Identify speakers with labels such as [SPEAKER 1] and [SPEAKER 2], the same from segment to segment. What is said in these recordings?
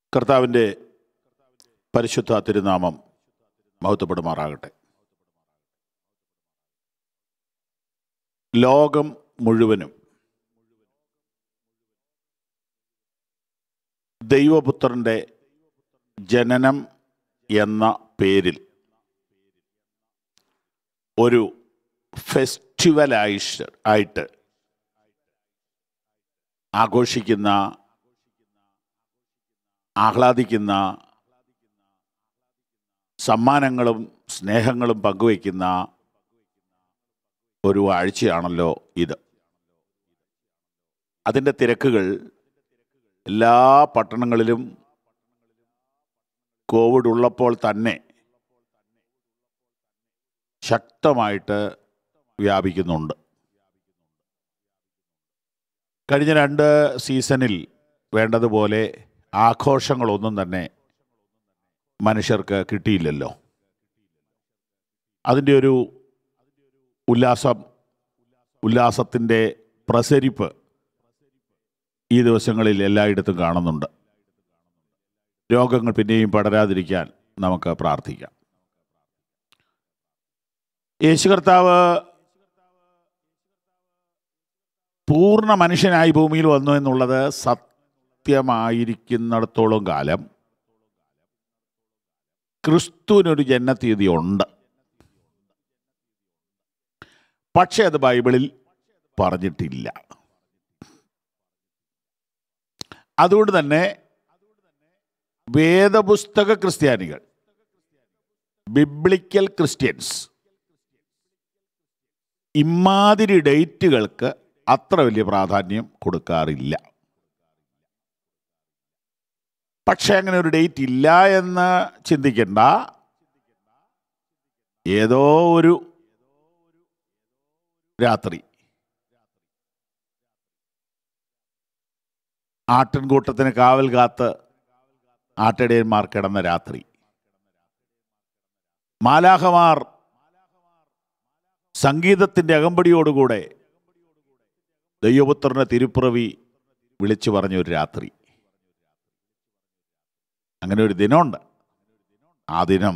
[SPEAKER 1] കർത്താവിൻ്റെ പരിശുദ്ധ തിരുനാമം മഹത്വപ്പെടുമാറാകട്ടെ ലോകം മുഴുവനും ദൈവപുത്രൻ്റെ ജനനം എന്ന പേരിൽ ഒരു ഫെസ്റ്റിവലായിഷ് ആയിട്ട് ആഘോഷിക്കുന്ന ആഹ്ലാദിക്കുന്ന സമ്മാനങ്ങളും സ്നേഹങ്ങളും പങ്കുവയ്ക്കുന്ന ഒരു ആഴ്ചയാണല്ലോ ഇത് അതിൻ്റെ തിരക്കുകൾ എല്ലാ പട്ടണങ്ങളിലും കോവിഡ് ഉള്ളപ്പോൾ തന്നെ ശക്തമായിട്ട് വ്യാപിക്കുന്നുണ്ട് കഴിഞ്ഞ രണ്ട് സീസണിൽ വേണ്ടതുപോലെ ആഘോഷങ്ങളൊന്നും തന്നെ മനുഷ്യർക്ക് കിട്ടിയില്ലല്ലോ അതിൻ്റെ ഒരു ഉല്ലാസം ഉല്ലാസത്തിൻ്റെ പ്രസരിപ്പ് ഈ ദിവസങ്ങളിൽ എല്ലായിടത്തും കാണുന്നുണ്ട് രോഗങ്ങൾ പിന്നെയും പടരാതിരിക്കാൻ നമുക്ക് പ്രാർത്ഥിക്കാം യേശു കർത്താവ് പൂർണ്ണ മനുഷ്യനായി ഭൂമിയിൽ വന്നു എന്നുള്ളത് സത്യമായിരിക്കുന്നിടത്തോളം കാലം ക്രിസ്തുവിനൊരു ജനതീയതി ഉണ്ട് പക്ഷെ അത് ബൈബിളിൽ പറഞ്ഞിട്ടില്ല അതുകൊണ്ട് തന്നെ വേദപുസ്തക ക്രിസ്ത്യാനികൾ ബിബ്ലിക്കൽ ക്രിസ്ത്യൻസ് ഇമാതിരി ഡേറ്റുകൾക്ക് അത്ര വലിയ പ്രാധാന്യം കൊടുക്കാറില്ല പക്ഷെ അങ്ങനെ ഒരു ഡേറ്റ് ഇല്ല എന്ന് ചിന്തിക്കണ്ട ഏതോ ഒരു രാത്രി ആട്ടിൻകൂട്ടത്തിന് കാവൽ കാത്ത് ആട്ടിടയന്മാർ കിടന്ന രാത്രി മാലാഹമാർ സംഗീതത്തിൻ്റെ അകമ്പടിയോടുകൂടെ ദൈവപുത്രനെ തിരുപ്പിറവി വിളിച്ചു പറഞ്ഞ ഒരു രാത്രി അങ്ങനെ ഒരു ദിനമുണ്ട് ആ ദിനം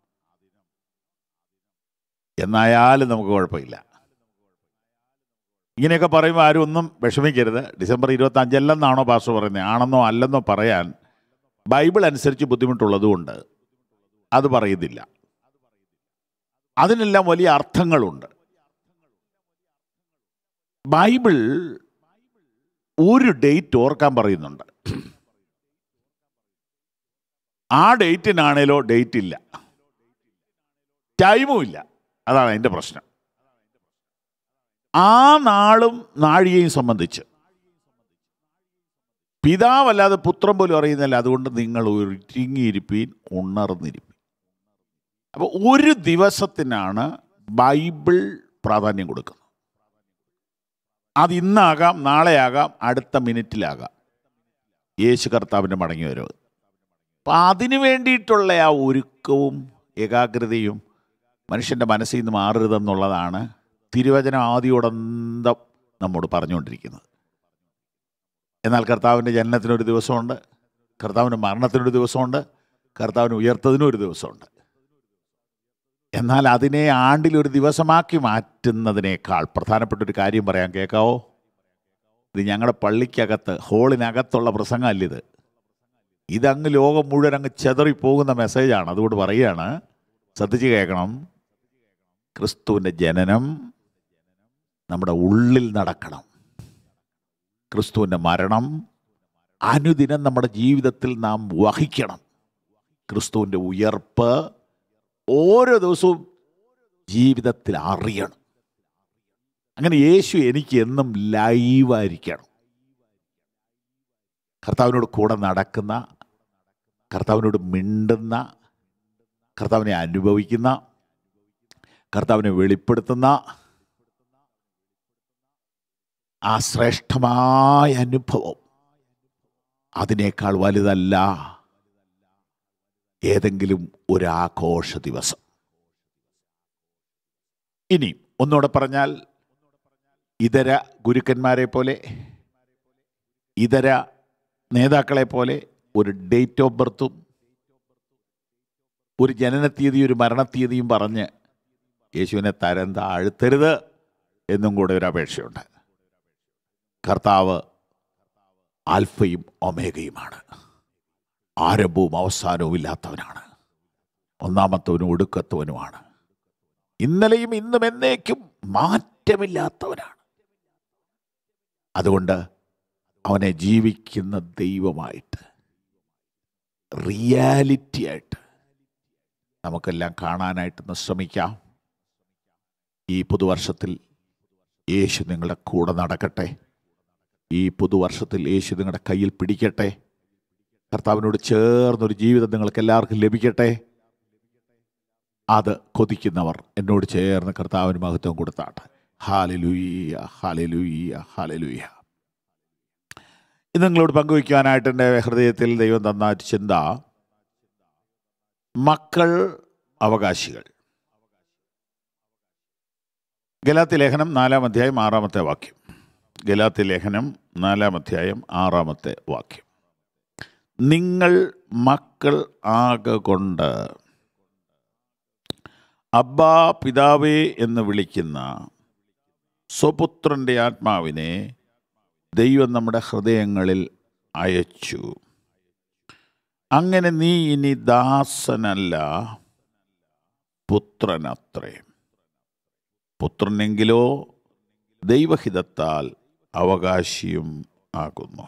[SPEAKER 1] എന്നായാലും നമുക്ക് കുഴപ്പമില്ല ഇങ്ങനെയൊക്കെ പറയുമ്പോൾ ആരും ഒന്നും വിഷമിക്കരുത് ഡിസംബർ ഇരുപത്തി അഞ്ചല്ലെന്നാണോ പാസ്റ്റർ പറയുന്നത് ആണെന്നോ അല്ലെന്നോ പറയാൻ ബൈബിൾ അനുസരിച്ച് ബുദ്ധിമുട്ടുള്ളതുകൊണ്ട് അത് പറയുന്നില്ല അതിനെല്ലാം വലിയ അർത്ഥങ്ങളുണ്ട് ബൈബിൾ ഒരു ഡേറ്റ് ഓർക്കാൻ പറയുന്നുണ്ട് ആ ഡേറ്റിനാണേലോ ഡേറ്റ് ഇല്ല ടൈമും ഇല്ല അതാണ് അതിൻ്റെ പ്രശ്നം ആ നാളും നാഴികയും സംബന്ധിച്ച് പിതാവല്ലാതെ പുത്രൻ പോലും അറിയുന്നില്ല അതുകൊണ്ട് നിങ്ങൾ ഒരുങ്ങിയിരിപ്പീൻ ഉണർന്നിരിപ്പീൻ അപ്പോൾ ഒരു ദിവസത്തിനാണ് ബൈബിൾ പ്രാധാന്യം കൊടുക്കുന്നത് അത് ഇന്നാകാം നാളെയാകാം അടുത്ത മിനിറ്റിലാകാം യേശു കർത്താവിൻ്റെ മടങ്ങി വരവ് അപ്പം അതിനു വേണ്ടിയിട്ടുള്ള ആ ഒരുക്കവും ഏകാഗ്രതയും മനുഷ്യൻ്റെ മനസ്സിൽ നിന്ന് മാറരുതെന്നുള്ളതാണ് തിരുവചനം ആദ്യോടന്തം നമ്മോട് പറഞ്ഞുകൊണ്ടിരിക്കുന്നത് എന്നാൽ കർത്താവിൻ്റെ ജനനത്തിനൊരു ദിവസമുണ്ട് കർത്താവിൻ്റെ മരണത്തിനൊരു ദിവസമുണ്ട് കർത്താവിന് ഉയർത്തതിനും ഒരു ദിവസമുണ്ട് എന്നാൽ അതിനെ ആണ്ടിലൊരു ദിവസമാക്കി മാറ്റുന്നതിനേക്കാൾ പ്രധാനപ്പെട്ട ഒരു കാര്യം പറയാൻ കേൾക്കാവോ ഇത് ഞങ്ങളുടെ പള്ളിക്കകത്ത് ഹോളിനകത്തുള്ള പ്രസംഗമല്ല ഇത് ഇതങ്ങ് ലോകം മുഴുവൻ അങ്ങ് ചെതറിപ്പോകുന്ന മെസ്സേജാണ് അതുകൊണ്ട് പറയുകയാണ് ശ്രദ്ധിച്ച് കേൾക്കണം ക്രിസ്തുവിൻ്റെ ജനനം നമ്മുടെ ഉള്ളിൽ നടക്കണം ക്രിസ്തുവിൻ്റെ മരണം അനുദിനം നമ്മുടെ ജീവിതത്തിൽ നാം വഹിക്കണം ക്രിസ്തുവിൻ്റെ ഉയർപ്പ് ഓരോ ദിവസവും ജീവിതത്തിൽ അറിയണം അങ്ങനെ യേശു എനിക്ക് എന്നും ലൈവായിരിക്കണം കർത്താവിനോട് കൂടെ നടക്കുന്ന കർത്താവിനോട് മിണ്ടുന്ന കർത്താവിനെ അനുഭവിക്കുന്ന കർത്താവിനെ വെളിപ്പെടുത്തുന്ന ആ ശ്രേഷ്ഠമായ അനുഭവം അതിനേക്കാൾ വലുതല്ല ഏതെങ്കിലും ഒരു ആഘോഷ ദിവസം ഇനി ഒന്നുകൂടെ പറഞ്ഞാൽ ഇതര ഗുരുക്കന്മാരെ പോലെ ഇതര നേതാക്കളെ പോലെ ഒരു ഡേറ്റ് ഓഫ് ബർത്തും ഒരു ജനനത്തീയതി ഒരു മരണത്തീയതിയും പറഞ്ഞ് യേശുവിനെ തരം താഴ്ത്തരുത് എന്നും കൂടെ ഒരു അപേക്ഷയുണ്ട് കർത്താവ് ആൽഫയും ഒമേഗയുമാണ് ആരംഭവും അവസാനവും ഇല്ലാത്തവനാണ് ഒന്നാമത്തവനും ഒടുക്കത്തവനുമാണ് ഇന്നലെയും ഇന്നും എന്നേക്കും മാറ്റമില്ലാത്തവനാണ് അതുകൊണ്ട് അവനെ ജീവിക്കുന്ന ദൈവമായിട്ട് റിയാലിറ്റി ആയിട്ട് നമുക്കെല്ലാം കാണാനായിട്ടൊന്ന് ശ്രമിക്കാം ഈ പുതുവർഷത്തിൽ യേശു നിങ്ങളുടെ കൂടെ നടക്കട്ടെ ഈ പുതുവർഷത്തിൽ യേശു നിങ്ങളുടെ കയ്യിൽ പിടിക്കട്ടെ കർത്താവിനോട് ചേർന്നൊരു ജീവിതം നിങ്ങൾക്ക് എല്ലാവർക്കും ലഭിക്കട്ടെ അത് കൊതിക്കുന്നവർ എന്നോട് ചേർന്ന് കർത്താവിന് മഹത്വം കൊടുത്താട്ടെ ഹാലലുയ്യ ഹാലലുയ്യ ഹാലലുയ്യ ഇത് നിങ്ങളോട് പങ്കുവയ്ക്കാനായിട്ട് എൻ്റെ ഹൃദയത്തിൽ ദൈവം തന്ന ഒരു ചിന്ത മക്കൾ അവകാശികൾ ഗലാത്തി ലേഖനം നാലാം അധ്യായം ആറാമത്തെ വാക്യം ഗലാത്തി ലേഖനം നാലാം അധ്യായം ആറാമത്തെ വാക്യം നിങ്ങൾ മക്കൾ ആകൊണ്ട് അബ്ബാ പിതാവേ എന്ന് വിളിക്കുന്ന സ്വപുത്രൻ്റെ ആത്മാവിനെ ദൈവം നമ്മുടെ ഹൃദയങ്ങളിൽ അയച്ചു അങ്ങനെ നീ ഇനി ദാസനല്ല പുത്രനത്രേ പുത്രനെങ്കിലോ ദൈവഹിതത്താൽ അവകാശിയും ആകുന്നു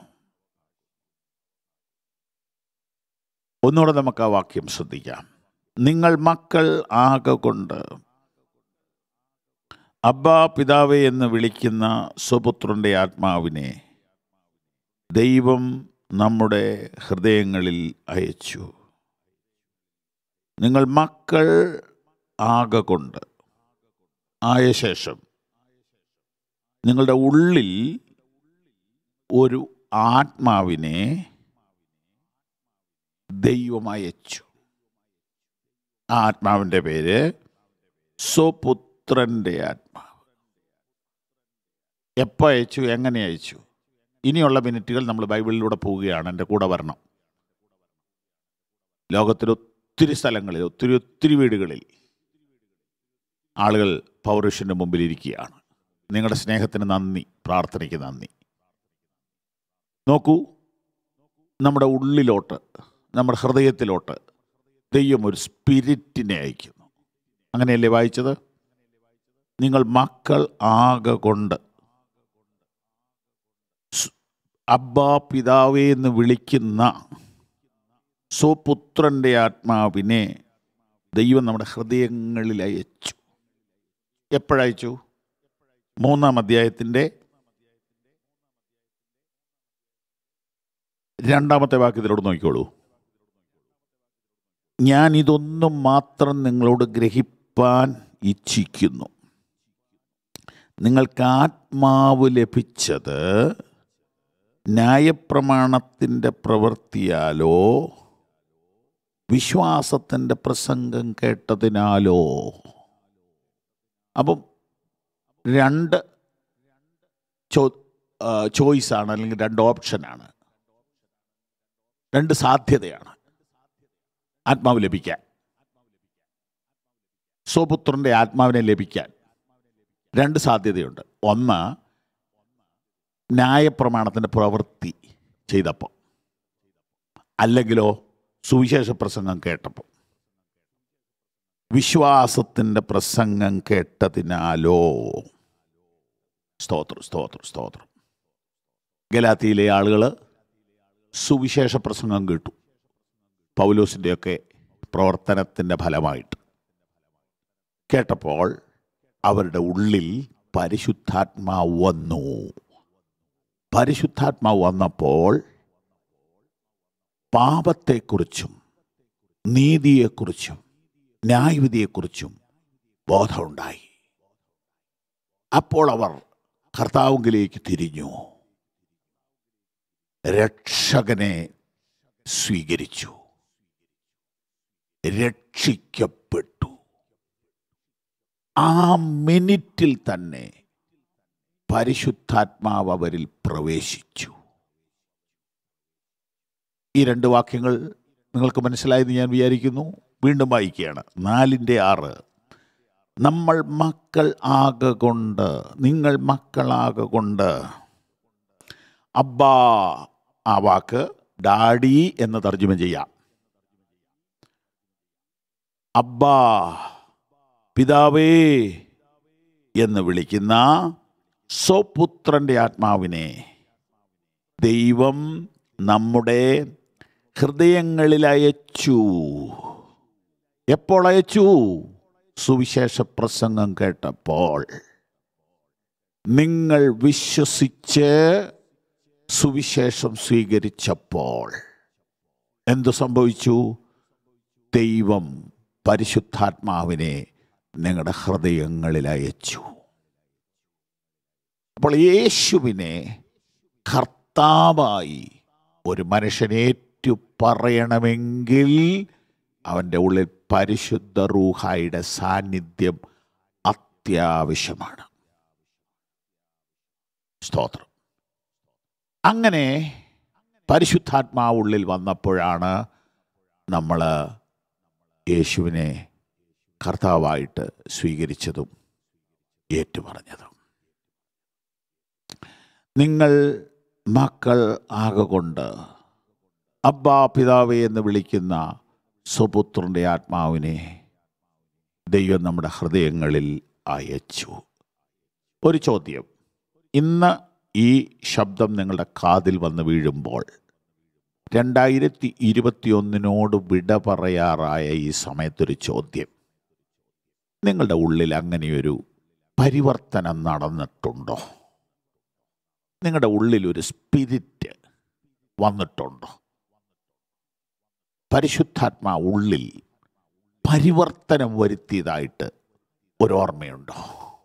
[SPEAKER 1] ഒന്നുകൂടെ നമുക്ക് ആ വാക്യം ശ്രദ്ധിക്കാം നിങ്ങൾ മക്കൾ ആകൊണ്ട് അബ്ബാ പിതാവേ എന്ന് വിളിക്കുന്ന സ്വപുത്രൻ്റെ ആത്മാവിനെ ദൈവം നമ്മുടെ ഹൃദയങ്ങളിൽ അയച്ചു നിങ്ങൾ മക്കൾ ആകൊണ്ട് ആയ ശേഷം നിങ്ങളുടെ ഉള്ളിൽ ഒരു ആത്മാവിനെ ദൈവം അയച്ചു ആ ആത്മാവിൻ്റെ പേര് സ്വപുത്രൻ്റെ ആത്മാവ് എപ്പോൾ അയച്ചു എങ്ങനെ അയച്ചു ഇനിയുള്ള മിനിറ്റുകൾ നമ്മൾ ബൈബിളിലൂടെ പോവുകയാണ് എൻ്റെ കൂടെ വരണം ലോകത്തിൽ ഒത്തിരി സ്ഥലങ്ങളിൽ ഒത്തിരി ഒത്തിരി വീടുകളിൽ ആളുകൾ പൗരുഷൻ്റെ മുമ്പിൽ ഇരിക്കുകയാണ് നിങ്ങളുടെ സ്നേഹത്തിന് നന്ദി പ്രാർത്ഥനയ്ക്ക് നന്ദി നോക്കൂ നമ്മുടെ ഉള്ളിലോട്ട് നമ്മുടെ ഹൃദയത്തിലോട്ട് ദൈവം ഒരു സ്പിരിറ്റിനെ അയക്കുന്നു അങ്ങനെയല്ലേ വായിച്ചത് നിങ്ങൾ മക്കൾ ആകെ കൊണ്ട് അബ്ബാ പിതാവേ എന്ന് വിളിക്കുന്ന സ്വപുത്രൻ്റെ ആത്മാവിനെ ദൈവം നമ്മുടെ ഹൃദയങ്ങളിൽ അയച്ചു എപ്പോഴയച്ചു മൂന്നാം അധ്യായത്തിൻ്റെ രണ്ടാമത്തെ വാക്യത്തിലോട് നോക്കിക്കോളൂ ഞാൻ ഇതൊന്നും മാത്രം നിങ്ങളോട് ഗ്രഹിപ്പാൻ ഇച്ഛിക്കുന്നു നിങ്ങൾക്ക് ആത്മാവ് ലഭിച്ചത് ന്യായപ്രമാണത്തിൻ്റെ പ്രവൃത്തിയാലോ വിശ്വാസത്തിൻ്റെ പ്രസംഗം കേട്ടതിനാലോ അപ്പം രണ്ട് ചോ ചോയ്സാണ് അല്ലെങ്കിൽ രണ്ട് ഓപ്ഷനാണ് രണ്ട് സാധ്യതയാണ് ആത്മാവ് ലഭിക്കാൻ സ്വപുത്രൻ്റെ ആത്മാവിനെ ലഭിക്കാൻ രണ്ട് സാധ്യതയുണ്ട് ഒന്ന് ന്യായപ്രമാണത്തിൻ്റെ പ്രവൃത്തി ചെയ്തപ്പോൾ അല്ലെങ്കിലോ സുവിശേഷ പ്രസംഗം കേട്ടപ്പോൾ വിശ്വാസത്തിൻ്റെ പ്രസംഗം കേട്ടതിനാലോ സ്തോത്രം സ്തോത്രം സ്തോത്രം ഗലാത്തിയിലെ ആളുകൾ സുവിശേഷ പ്രസംഗം കേട്ടു പൗലോസിൻ്റെയൊക്കെ പ്രവർത്തനത്തിൻ്റെ ഫലമായിട്ട് കേട്ടപ്പോൾ അവരുടെ ഉള്ളിൽ പരിശുദ്ധാത്മാവ് വന്നു പരിശുദ്ധാത്മാവ് വന്നപ്പോൾ പാപത്തെക്കുറിച്ചും നീതിയെക്കുറിച്ചും ന്യായവിധിയെക്കുറിച്ചും ബോധമുണ്ടായി അപ്പോൾ അവർ കർത്താവുങ്കിലേക്ക് തിരിഞ്ഞു രക്ഷകനെ സ്വീകരിച്ചു രക്ഷിക്കപ്പെട്ടു ആ മിനിറ്റിൽ തന്നെ പരിശുദ്ധാത്മാവ് അവരിൽ പ്രവേശിച്ചു ഈ രണ്ട് വാക്യങ്ങൾ നിങ്ങൾക്ക് മനസ്സിലായെന്ന് ഞാൻ വിചാരിക്കുന്നു വീണ്ടും വായിക്കുകയാണ് നാലിൻ്റെ ആറ് നമ്മൾ മക്കൾ ആകൊണ്ട് നിങ്ങൾ മക്കളാകൊണ്ട് അബ്ബാ ആ വാക്ക് ഡാഡി എന്ന് തർജ്ജമ ചെയ്യാം അബ്ബാ പിതാവേ എന്ന് വിളിക്കുന്ന സ്വപുത്രൻ്റെ ആത്മാവിനെ ദൈവം നമ്മുടെ ഹൃദയങ്ങളിൽ അയച്ചു എപ്പോൾ അയച്ചു സുവിശേഷ പ്രസംഗം കേട്ടപ്പോൾ നിങ്ങൾ വിശ്വസിച്ച് സുവിശേഷം സ്വീകരിച്ചപ്പോൾ എന്തു സംഭവിച്ചു ദൈവം പരിശുദ്ധാത്മാവിനെ നിങ്ങളുടെ ഹൃദയങ്ങളിൽ അയച്ചു അപ്പോൾ യേശുവിനെ കർത്താവായി ഒരു മനുഷ്യനേറ്റു പറയണമെങ്കിൽ അവൻ്റെ ഉള്ളിൽ പരിശുദ്ധ റൂഹായുടെ സാന്നിധ്യം അത്യാവശ്യമാണ് സ്തോത്രം അങ്ങനെ പരിശുദ്ധാത്മാവ് ഉള്ളിൽ വന്നപ്പോഴാണ് നമ്മൾ യേശുവിനെ കർത്താവായിട്ട് സ്വീകരിച്ചതും ഏറ്റുപറഞ്ഞതും നിങ്ങൾ മക്കൾ ആകൊണ്ട് അബ്ബാ പിതാവേ എന്ന് വിളിക്കുന്ന സ്വപുത്രൻ്റെ ആത്മാവിനെ ദൈവം നമ്മുടെ ഹൃദയങ്ങളിൽ അയച്ചു ഒരു ചോദ്യം ഇന്ന് ഈ ശബ്ദം നിങ്ങളുടെ കാതിൽ വന്ന് വീഴുമ്പോൾ രണ്ടായിരത്തി ഇരുപത്തിയൊന്നിനോട് വിട പറയാറായ ഈ സമയത്തൊരു ചോദ്യം നിങ്ങളുടെ ഉള്ളിൽ അങ്ങനെയൊരു പരിവർത്തനം നടന്നിട്ടുണ്ടോ നിങ്ങളുടെ ഉള്ളിൽ ഒരു സ്പിരിറ്റ് വന്നിട്ടുണ്ടോ പരിശുദ്ധാത്മാ ഉള്ളിൽ പരിവർത്തനം വരുത്തിയതായിട്ട് ഒരോർമ്മയുണ്ടോ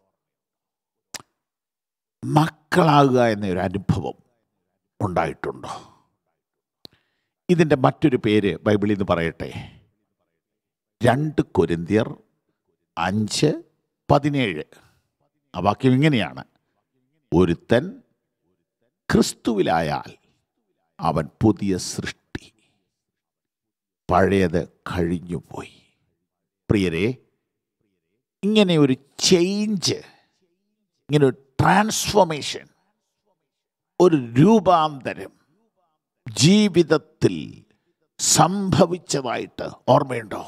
[SPEAKER 1] മക്കളാകുക എന്നൊരു അനുഭവം ഉണ്ടായിട്ടുണ്ടോ ഇതിൻ്റെ മറ്റൊരു പേര് ബൈബിളിൽ നിന്ന് പറയട്ടെ രണ്ട് കൊരിന്തിയർ അഞ്ച് പതിനേഴ് ആ വാക്യം ഇങ്ങനെയാണ് ഒരുത്തൻ ക്രിസ്തുവിലായാൽ അവൻ പുതിയ സൃഷ്ടി പഴയത് കഴിഞ്ഞുപോയി പ്രിയരെ ഇങ്ങനെ ഒരു ചേഞ്ച് ഇങ്ങനെ ഒരു ട്രാൻസ്ഫോർമേഷൻ ഒരു രൂപാന്തരം ജീവിതത്തിൽ സംഭവിച്ചതായിട്ട് ഓർമ്മയുണ്ടോ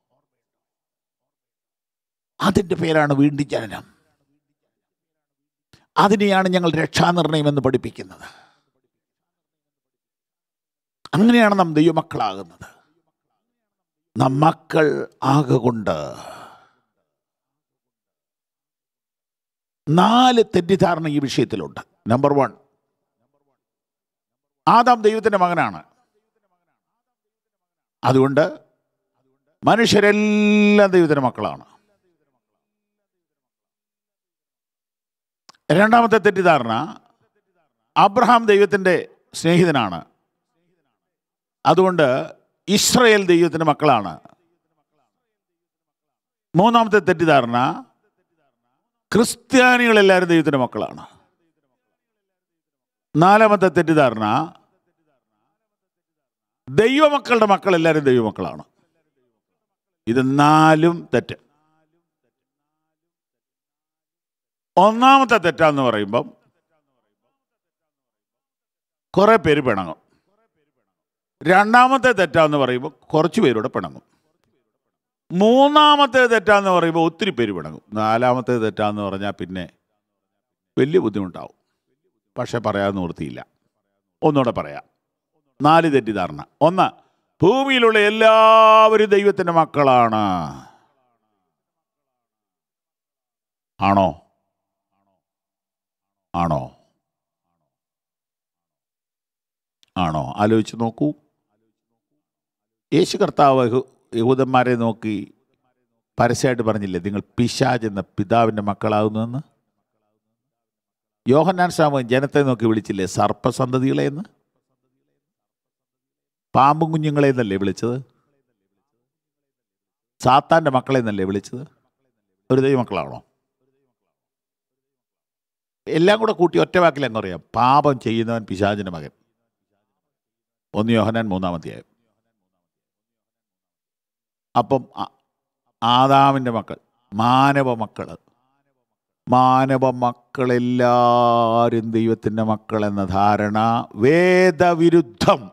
[SPEAKER 1] അതിൻ്റെ പേരാണ് വീണ്ടും ജനനം അതിനെയാണ് ഞങ്ങൾ രക്ഷാനിർണയം എന്ന് പഠിപ്പിക്കുന്നത് അങ്ങനെയാണ് നാം ദൈവമക്കളാകുന്നത് നാം മക്കൾ ആകൊണ്ട് നാല് തെറ്റിദ്ധാരണ ഈ വിഷയത്തിലുണ്ട് നമ്പർ വൺ ആദാം ദൈവത്തിൻ്റെ മകനാണ് അതുകൊണ്ട് മനുഷ്യരെല്ലാം ദൈവത്തിൻ്റെ മക്കളാണ് രണ്ടാമത്തെ തെറ്റിദ്ധാരണ അബ്രഹാം ദൈവത്തിൻ്റെ സ്നേഹിതനാണ് അതുകൊണ്ട് ഇസ്രയേൽ ദൈവത്തിൻ്റെ മക്കളാണ് മൂന്നാമത്തെ തെറ്റിദ്ധാരണ ക്രിസ്ത്യാനികളെല്ലാവരും ദൈവത്തിൻ്റെ മക്കളാണ് നാലാമത്തെ തെറ്റിദ്ധാരണ ദൈവമക്കളുടെ മക്കൾ എല്ലാവരും ദൈവമക്കളാണ് ഇത് നാലും തെറ്റ് ഒന്നാമത്തെ തെറ്റാന്ന് പറയുമ്പം കുറെ പേര് പിണങ്ങും രണ്ടാമത്തെ തെറ്റാന്ന് പറയുമ്പോൾ കുറച്ച് പേരോട് പിണങ്ങും മൂന്നാമത്തെ തെറ്റാന്ന് പറയുമ്പോൾ ഒത്തിരി പേര് പിണങ്ങും നാലാമത്തെ തെറ്റാന്ന് പറഞ്ഞാൽ പിന്നെ വലിയ ബുദ്ധിമുട്ടാവും പക്ഷെ പറയാൻ നിവൃത്തിയില്ല ഒന്നുകൂടെ പറയാം നാല് തെറ്റിദ്ധാരണ ഒന്ന് ഭൂമിയിലുള്ള എല്ലാവരും ദൈവത്തിൻ്റെ മക്കളാണ് ആണോ ആണോ ആണോ ആലോചിച്ച് നോക്കൂ യേശു കർത്താവ് യഹൂ- യഹൂദന്മാരെ നോക്കി പരസ്യമായിട്ട് പറഞ്ഞില്ലേ നിങ്ങൾ പിശാജ് എന്ന പിതാവിൻ്റെ മക്കളാകുന്നുവെന്ന് യോഹന്നാൻ സാമൻ ജനത്തെ നോക്കി വിളിച്ചില്ലേ സർപ്പസന്തതികളെ എന്ന് പാമ്പും കുഞ്ഞുങ്ങളെ എന്നല്ലേ വിളിച്ചത് സാത്താൻ്റെ മക്കളെ എന്നല്ലേ വിളിച്ചത് ഒരു ദൈവമക്കളാണോ എല്ലാം കൂടെ കൂട്ടി ഒറ്റ വാക്കിൽ അങ്ങ് പറയാം പാപം ചെയ്യുന്നവൻ പിശാചിൻ്റെ മകൻ ഒന്ന് യോഹനാൻ മൂന്നാമധ്യായം അപ്പം ആ- ആദാമിൻ്റെ മക്കൾ മാനവ മക്കൾ മാനവ മക്കളെല്ലാവരും ദൈവത്തിൻ്റെ മക്കൾ എന്ന ധാരണ വേദവിരുദ്ധം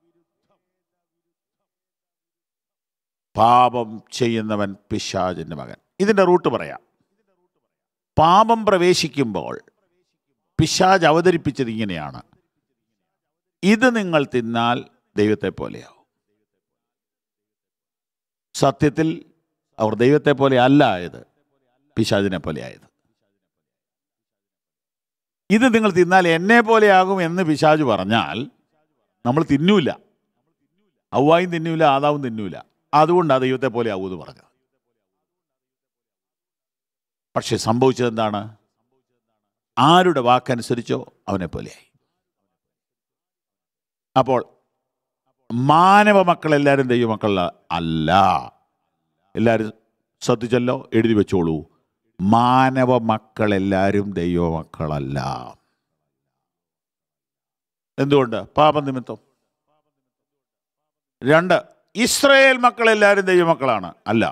[SPEAKER 1] പാപം ചെയ്യുന്നവൻ പിശാചിൻ്റെ മകൻ ഇതിൻ്റെ റൂട്ട് പറയാം പാപം പ്രവേശിക്കുമ്പോൾ പിശാജ് അവതരിപ്പിച്ചത് ഇങ്ങനെയാണ് ഇത് നിങ്ങൾ തിന്നാൽ ദൈവത്തെ പോലെയാവും സത്യത്തിൽ അവർ ദൈവത്തെ പോലെ അല്ല ആയത് പിശാചിനെ പോലെ ആയത് ഇത് നിങ്ങൾ തിന്നാൽ എന്നെ പോലെയാകും എന്ന് പിശാജ് പറഞ്ഞാൽ നമ്മൾ തിന്നൂല ഔവായും തിന്നൂല ആദാവും തിന്നൂല അതുകൊണ്ടാണ് ദൈവത്തെ പോലെ ആവൂന്ന് പറഞ്ഞത് പക്ഷെ സംഭവിച്ചത് എന്താണ് ആരുടെ വാക്കനുസരിച്ചോ അവനെ പോലെയായി അപ്പോൾ മാനവ മക്കളെല്ലാവരും ദൈവമക്കള അല്ല എല്ലാവരും ശ്രദ്ധിച്ചല്ലോ എഴുതി വെച്ചോളൂ മാനവ മക്കളെല്ലാവരും ദൈവമക്കളല്ല എന്തുകൊണ്ട് പാപനിമിത്തം രണ്ട് ഇസ്രയേൽ മക്കളെല്ലാവരും ദൈവമക്കളാണ് അല്ല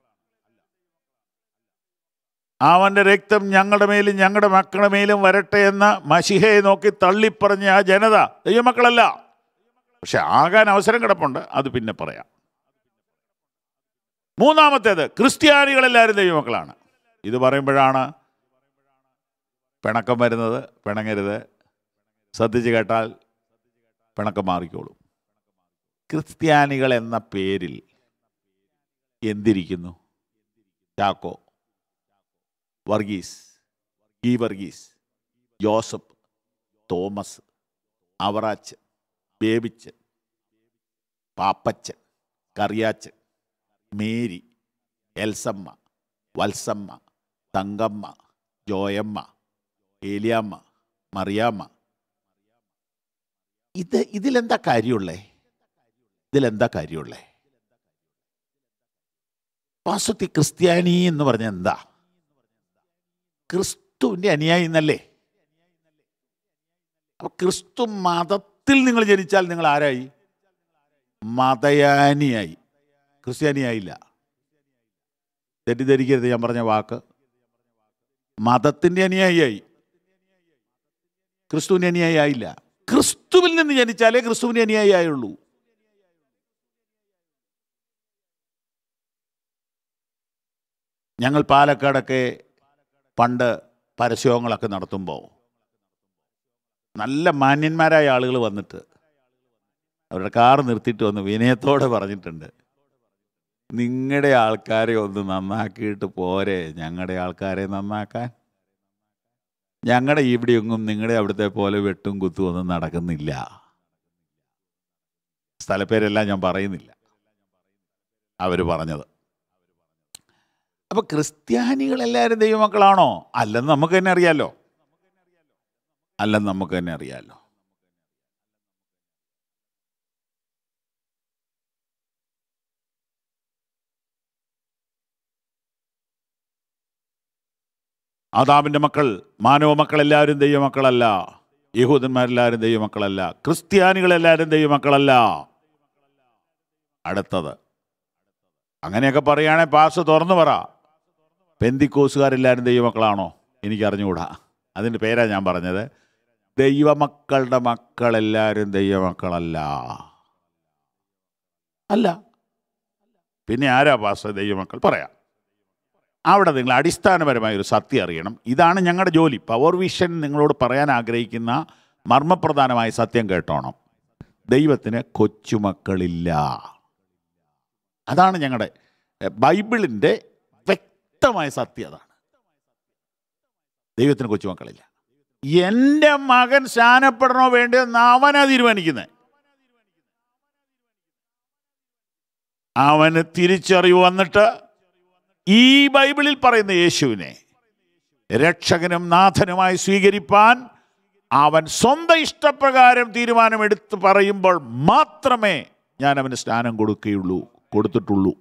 [SPEAKER 1] അവന്റെ രക്തം ഞങ്ങളുടെ മേലും ഞങ്ങളുടെ മക്കളുടെ മേലും വരട്ടെ എന്ന് മഷിഹയെ നോക്കി തള്ളിപ്പറഞ്ഞ ആ ജനത ദൈവമക്കളല്ല പക്ഷെ ആകാൻ അവസരം കിടപ്പുണ്ട് അത് പിന്നെ പറയാം മൂന്നാമത്തേത് ക്രിസ്ത്യാനികളെല്ലാവരും ദൈവമക്കളാണ് ഇത് പറയുമ്പോഴാണ് പിണക്കം വരുന്നത് പിണങ്ങരുത് ശ്രദ്ധിച്ച് കേട്ടാൽ പിണക്കം മാറിക്കോളും ക്രിസ്ത്യാനികൾ എന്ന പേരിൽ എന്തിരിക്കുന്നു ചാക്കോ വർഗീസ് ഈ വർഗീസ് ജോസഫ് തോമസ് അവറാച്ചൻ ബേബിച്ചൻ പാപ്പച്ചൻ കറിയാച്ചൻ മേരി എൽസമ്മ വത്സമ്മ തങ്കമ്മ ജോയമ്മ ഏലിയാമ്മ മറിയാമ്മ ഇത് ഇതിലെന്താ കാര്യമുള്ളേ ഇതിലെന്താ കാര്യമുള്ളേ വാസ്തവത്തിൽ ക്രിസ്ത്യാനി എന്ന് പറഞ്ഞ എന്താ ക്രിസ്തുവിൻ്റെ അനുയായി എന്നല്ലേ അപ്പൊ ക്രിസ്തു മതത്തിൽ നിങ്ങൾ ജനിച്ചാൽ നിങ്ങൾ ആരായി മതയാനിയായി ക്രിസ്ത്യാനിയായില്ല തെറ്റിദ്ധരിക്കരുത് ഞാൻ പറഞ്ഞ വാക്ക് മതത്തിൻ്റെ അനുയായിയായി ക്രിസ്തുവിൻ്റെ അനുയായി ആയില്ല ക്രിസ്തുവിൽ നിന്ന് ജനിച്ചാലേ ക്രിസ്തുവിൻ്റെ അനുയായി ആയുള്ളൂ ഞങ്ങൾ പാലക്കാടൊക്കെ പണ്ട് പരസ്യങ്ങളൊക്കെ നടത്തുമ്പോൾ നല്ല മാന്യന്മാരായ ആളുകൾ വന്നിട്ട് അവരുടെ കാർ നിർത്തിയിട്ട് വന്ന് വിനയത്തോടെ പറഞ്ഞിട്ടുണ്ട് നിങ്ങളുടെ ആൾക്കാരെ ഒന്ന് നന്നാക്കിയിട്ട് പോരെ ഞങ്ങളുടെ ആൾക്കാരെ നന്നാക്കാൻ ഞങ്ങളുടെ ഇവിടെയൊന്നും നിങ്ങളുടെ അവിടുത്തെ പോലെ വെട്ടും കുത്തും ഒന്നും നടക്കുന്നില്ല സ്ഥലപ്പേരെല്ലാം ഞാൻ പറയുന്നില്ല അവർ പറഞ്ഞത് അപ്പൊ ക്രിസ്ത്യാനികളെല്ലാവരും ദൈവമക്കളാണോ അല്ലെന്ന് നമുക്ക് തന്നെ അറിയാലോ അല്ലെന്ന് നമുക്ക് തന്നെ അറിയാലോ ആദാമിന്റെ മക്കൾ മാനവ മക്കൾ എല്ലാവരും ദൈവമക്കളല്ല യഹൂദന്മാരെല്ലാവരും ദൈവമക്കളല്ല ക്രിസ്ത്യാനികളെല്ലാവരും ദൈവമക്കളല്ല അടുത്തത് അങ്ങനെയൊക്കെ പറയുകയാണെങ്കിൽ പാസ് തുറന്നു പറ പെന്തിക്കോസുകാരെല്ലാവരും ദൈവമക്കളാണോ എനിക്ക് അറിഞ്ഞുകൂടാ അതിൻ്റെ പേരാ ഞാൻ പറഞ്ഞത് ദൈവമക്കളുടെ മക്കളെല്ലാവരും ദൈവമക്കളല്ല അല്ല പിന്നെ ആരാ പാസ് ദൈവമക്കൾ പറയാം അവിടെ നിങ്ങൾ അടിസ്ഥാനപരമായ ഒരു സത്യം അറിയണം ഇതാണ് ഞങ്ങളുടെ ജോലി പവർ വിഷൻ നിങ്ങളോട് പറയാൻ ആഗ്രഹിക്കുന്ന മർമ്മപ്രധാനമായ സത്യം കേട്ടോണം ദൈവത്തിന് കൊച്ചുമക്കളില്ല അതാണ് ഞങ്ങളുടെ എഹ്, ബൈബിളിൻ്റെ വ്യക്തമായ സത്യം അതാണ് ദൈവത്തിന് കൊച്ചുമക്കളില്ല എൻ്റെ മകൻ സ്നാനപ്പെടണോ വേണ്ടയോ എന്ന് അവനാ തീരുമാനിക്കുന്നത് അവന് തിരിച്ചറിവ് വന്നിട്ട് ഈ ബൈബിളിൽ പറയുന്ന യേശുവിനെ രക്ഷകനും നാഥനുമായി സ്വീകരിപ്പാൻ അവൻ സ്വന്തം ഇഷ്ടപ്രകാരം തീരുമാനമെടുത്ത് പറയുമ്പോൾ മാത്രമേ ഞാൻ അവന് സ്നാനം കൊടുക്കുകയുള്ളൂ കൊടുത്തിട്ടുള്ളൂ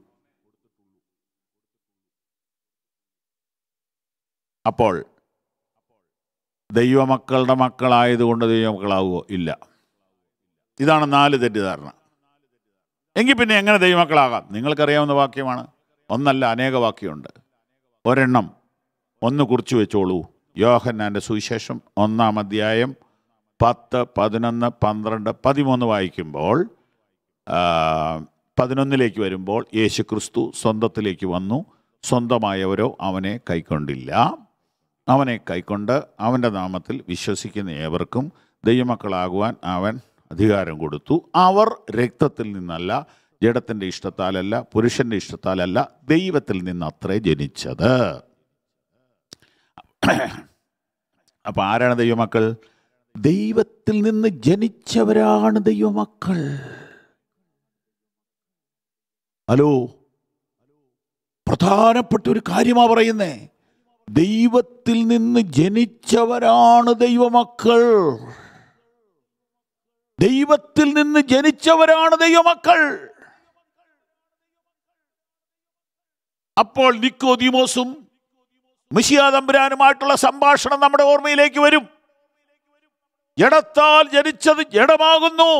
[SPEAKER 1] അപ്പോൾ ദൈവമക്കളുടെ മക്കളായതുകൊണ്ട് ദൈവമക്കളാവുമോ ഇല്ല ഇതാണ് നാല് തെറ്റിദ്ധാരണ എങ്കിൽ പിന്നെ എങ്ങനെ ദൈവമക്കളാകാം നിങ്ങൾക്കറിയാവുന്ന വാക്യമാണ് ഒന്നല്ല അനേക വാക്യമുണ്ട് ഒരെണ്ണം ഒന്ന് കുറിച്ച് വെച്ചോളൂ യോഹന്നാൻ്റെ സുവിശേഷം ഒന്നാം അധ്യായം പത്ത് പതിനൊന്ന് പന്ത്രണ്ട് പതിമൂന്ന് വായിക്കുമ്പോൾ ആ, പതിനൊന്നിലേക്ക് വരുമ്പോൾ യേശു ക്രിസ്തു സ്വന്തത്തിലേക്ക് വന്നു സ്വന്തമായവരോ അവനെ കൈക്കൊണ്ടില്ല അവനെ കൈക്കൊണ്ട് അവൻ്റെ നാമത്തിൽ വിശ്വസിക്കുന്ന ഏവർക്കും ദൈവമക്കളാകുവാൻ അവൻ അധികാരം കൊടുത്തു അവർ രക്തത്തിൽ നിന്നല്ല ജഡത്തിൻ്റെ ഇഷ്ടത്താലല്ല പുരുഷൻ്റെ ഇഷ്ടത്താലല്ല ദൈവത്തിൽ നിന്നത്രേ ജനിച്ചത് അപ്പം ആരാണ് ദൈവമക്കൾ ദൈവത്തിൽ നിന്ന് ജനിച്ചവരാണ് ദൈവമക്കൾ ഹലോ പ്രധാനപ്പെട്ട ഒരു കാര്യമാ പറയുന്നേ ദൈവത്തിൽ നിന്ന് ജനിച്ചവരാണ് ദൈവമക്കൾ ദൈവത്തിൽ നിന്ന് ജനിച്ചവരാണ് ദൈവമക്കൾ അപ്പോൾ നിക്കോദിമോസും മിഷിയാതമ്പുരാനുമായിട്ടുള്ള സംഭാഷണം നമ്മുടെ ഓർമ്മയിലേക്ക് വരും ജഡത്താൽ ജനിച്ചത് ജഡമാകുന്നു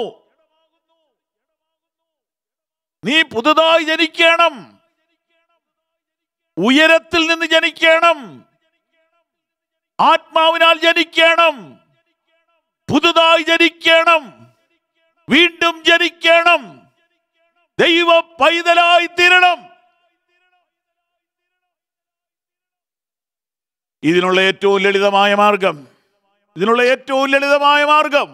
[SPEAKER 1] നീ പുതുതായി ജനിക്കണം ഉയരത്തിൽ നിന്ന് ജനിക്കണം ആത്മാവിനാൽ ജനിക്കണം പുതുതായി ജനിക്കണം വീണ്ടും ജനിക്കണം ദൈവ പൈതലായി തീരണം ഇതിനുള്ള ഏറ്റവും ലളിതമായ മാർഗം ഇതിനുള്ള ഏറ്റവും ലളിതമായ മാർഗം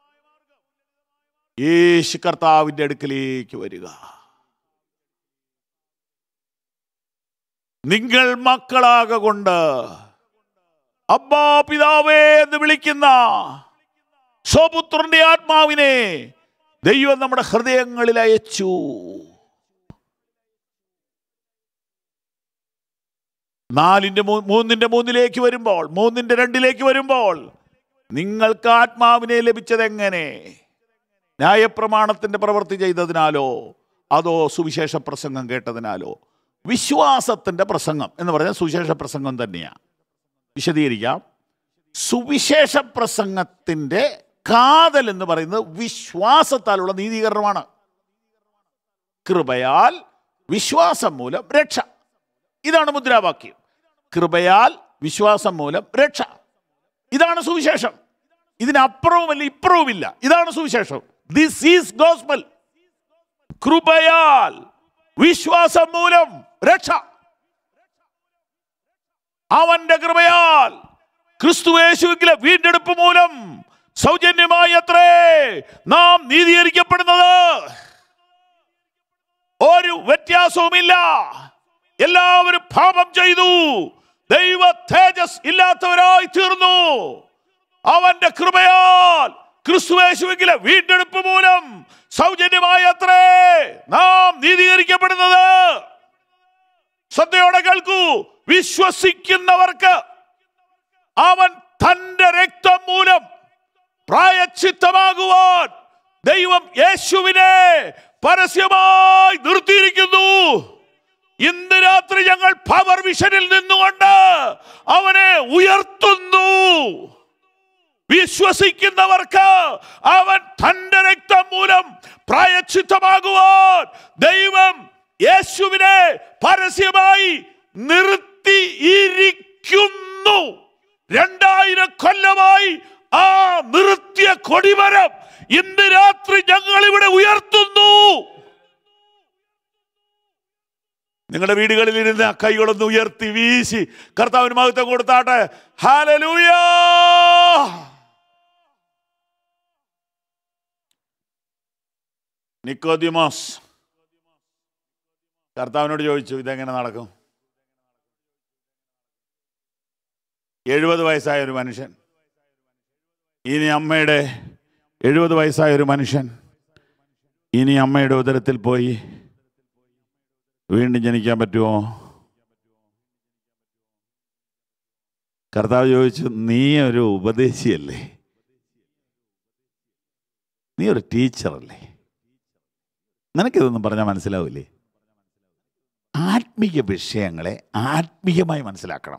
[SPEAKER 1] യേശു കർത്താവിന്റെ അടുക്കലേക്ക് വരിക നിങ്ങൾ മക്കളാകൊണ്ട് അബ്ബാ പിതാവേ എന്ന് വിളിക്കുന്ന സ്വപുത്രന്റെ ആത്മാവിനെ ദൈവം നമ്മുടെ ഹൃദയങ്ങളിൽ അയച്ചു നാലിന്റെ മൂ- മൂന്നിന്റെ മൂന്നിലേക്ക് വരുമ്പോൾ മൂന്നിന്റെ രണ്ടിലേക്ക് വരുമ്പോൾ നിങ്ങൾക്ക് ആത്മാവിനെ ലഭിച്ചത് എങ്ങനെ ന്യായപ്രമാണത്തിന്റെ പ്രവൃത്തി ചെയ്തതിനാലോ അതോ സുവിശേഷ പ്രസംഗം കേട്ടതിനാലോ വിശ്വാസത്തിന്റെ പ്രസംഗം എന്ന് പറഞ്ഞാൽ സുവിശേഷ പ്രസംഗം തന്നെയാണ് വിശദീകരിക്കാം സുവിശേഷ പ്രസംഗത്തിന്റെ കാതൽ എന്ന് പറയുന്നത് വിശ്വാസത്താലുള്ള നീതീകരണമാണ് കൃപയാൽ വിശ്വാസം മൂലം രക്ഷ ഇതാണ് മുദ്രാവാക്യം കൃപയാൽ വിശ്വാസം മൂലം രക്ഷ ഇതാണ് സുവിശേഷം ഇതിനപ്പുറവുമല്ല ഇപ്പുറവുമില്ല ഇതാണ് സുവിശേഷം ദിസ് ഈസ് ഗോസ്പൽ കൃപയാൽ വിശ്വാസം മൂലം രക്ഷ അവന്റെ കൃപയാൽ ക്രിസ്തുവേശുവിലെ വീണ്ടെടുപ്പ് മൂലം സൗജന്യമായി അത്രേ നാം നീതീകരിക്കപ്പെടുന്നത് ഒരു വ്യത്യാസവുമില്ല എല്ലാവരും പാപം ചെയ്തു ദൈവ തേജസ് ഇല്ലാത്തവരായി തീർന്നു അവന്റെ കൃപയാൽ ക്രിസ്തുവേശുവിലെ വീണ്ടെടുപ്പ് മൂലം സൗജന്യമായി അത്രേ നാം നീതീകരിക്കപ്പെടുന്നത് ശ്രദ്ധയോടെ കേൾക്കൂ വിശ്വസിക്കുന്നവർക്ക് അവൻ തന്റെ രക്തം മൂലം പ്രായച്ചിത്തമാകുവാൻ ദൈവം യേശുവിനെ പരസ്യമായി നിർത്തിയിരിക്കുന്നു ഇന്ന് രാത്രി ഞങ്ങൾ പവർ വിഷനിൽ നിന്നുകൊണ്ട് അവനെ ഉയർത്തുന്നു വിശ്വസിക്കുന്നവർക്ക് അവൻ തന്റെ രക്തം മൂലം പ്രായച്ചിത്തമാകുവാൻ ദൈവം യേശുവിനെ പരസ്യമായി നിർത്തിയിരിക്കുന്നു രണ്ടായിരം കൊല്ലമായി ആ നിർത്തിയ കൊടിമരം ഇന്ന് രാത്രി ഞങ്ങൾ ഇവിടെ ഉയർത്തുന്നു നിങ്ങളുടെ വീടുകളിൽ ഇരുന്ന് ആ കൈകളൊന്ന് ഉയർത്തി വീശി കർത്താവിന് മഹത്വം കൊടുത്താട്ടെ ഹാലലൂയാ നിക്കോദിമോസ് കർത്താവിനോട് ചോദിച്ചു ഇതെങ്ങനെ നടക്കും എഴുപത് വയസ്സായ ഒരു മനുഷ്യൻ ഇനി അമ്മയുടെ എഴുപത് വയസ്സായ ഒരു മനുഷ്യൻ ഇനി അമ്മയുടെ ഉദരത്തിൽ പോയി വീണ്ടും ജനിക്കാൻ പറ്റുമോ കർത്താവ് ചോദിച്ചു നീ ഒരു ഉപദേശിയല്ലേ നീ ഒരു ടീച്ചറല്ലേ നിനക്കിതൊന്നും പറഞ്ഞാൽ മനസ്സിലാവില്ലേ ആത്മീയ വിഷയങ്ങളെ ആത്മീയമായി മനസ്സിലാക്കണം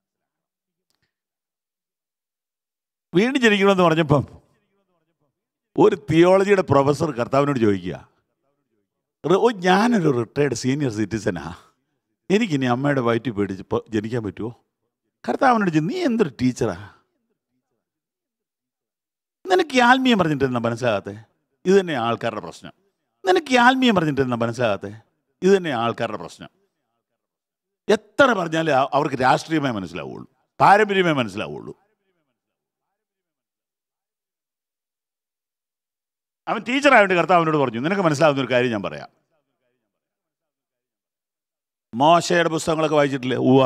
[SPEAKER 1] വീണ്ടും ജനിക്കണമെന്ന് പറഞ്ഞപ്പം ഒരു തിയോളജിയുടെ പ്രൊഫസർ കർത്താവിനോട് ചോദിക്കുക "റി- ഓ ഞാനൊരു റിട്ടയർഡ് സീനിയർ സിറ്റിസനാ എനിക്കിനി അമ്മയുടെ വയറ്റിൽ പേടിച്ച് ഇപ്പൊ ജനിക്കാൻ പറ്റുമോ കർത്താവിനോട് ചോദിച്ചു നീ എന്തൊരു ടീച്ചറാ നിനക്ക് ഈ ആത്മീയം പറഞ്ഞിട്ട് എന്നാ മനസ്സിലാകാത്തെ ഇത് തന്നെ ആൾക്കാരുടെ പ്രശ്നം നിനക്ക് ഈ ആത്മീയം പറഞ്ഞിട്ട് എന്നാ മനസ്സിലാകാത്തെ ഇത് തന്നെ ആൾക്കാരുടെ പ്രശ്നം എത്ര പറഞ്ഞാലും അ- അവർക്ക് രാഷ്ട്രീയമേ മനസ്സിലാവുള്ളൂ പാരമ്പര്യമേ മനസ്സിലാവുള്ളൂ അവൻ ടീച്ചറായതുകൊണ്ട് കർത്താവിനോട് പറഞ്ഞു നിനക്ക് മനസ്സിലാവുന്ന ഒരു കാര്യം ഞാൻ പറയാം മോശയുടെ പുസ്തകങ്ങളൊക്കെ വായിച്ചിട്ടില്ലേ ഉവ്വ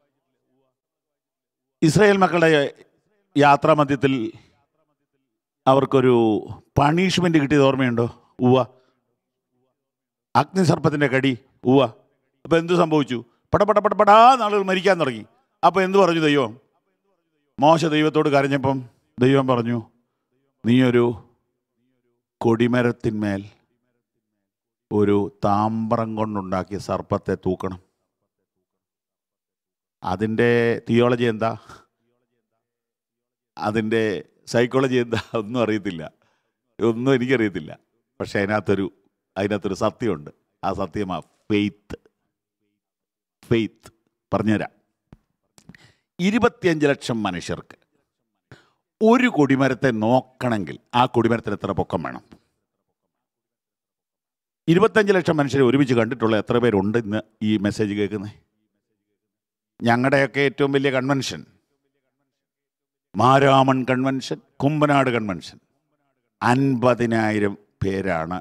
[SPEAKER 1] ഇസ്രായേൽ മക്കളുടെ യാത്രാമധ്യത്തിൽ അവർക്കൊരു പണിഷ്മെന്റ് കിട്ടിയത് ഓർമ്മയുണ്ടോ ഉവ്വ അഗ്നിസർപ്പത്തിന്റെ കടി ഉവ്വ അപ്പൊ എന്ത് സംഭവിച്ചു പടപട പടപടാ നാളുകൾ മരിക്കാൻ തുടങ്ങി അപ്പൊ എന്ത് പറഞ്ഞു ദൈവം മോശ ദൈവത്തോട് കരഞ്ഞപ്പം ദൈവം പറഞ്ഞു നീയൊരു കൊടിമരത്തിന്മേൽ ഒരു താമ്രം കൊണ്ടുണ്ടാക്കിയ സർപ്പത്തെ തൂക്കണം അതിൻ്റെ തിയോളജി എന്താ അതിൻ്റെ സൈക്കോളജി എന്താ ഒന്നും അറിയത്തില്ല ഒന്നും എനിക്കറിയത്തില്ല പക്ഷെ അതിനകത്തൊരു അതിനകത്തൊരു സത്യമുണ്ട് ആ സത്യമാ ഫെയ്ത്ത് ഫെയ്ത്ത് പറഞ്ഞുതരാം ഇരുപത്തിയഞ്ച് ലക്ഷം മനുഷ്യർക്ക് ഒരു കൊടിമരത്തെ നോക്കണമെങ്കിൽ ആ കൊടിമരത്തിന് എത്ര പൊക്കം വേണം ഇരുപത്തഞ്ച് ലക്ഷം മനുഷ്യരെ ഒരുമിച്ച് കണ്ടിട്ടുള്ള എത്ര പേരുണ്ട് ഇന്ന് ഈ മെസ്സേജ് കേൾക്കുന്നത് ഞങ്ങളുടെയൊക്കെ ഏറ്റവും വലിയ convention Maramon convention Kumbanad convention അൻപതിനായിരം പേരാണ്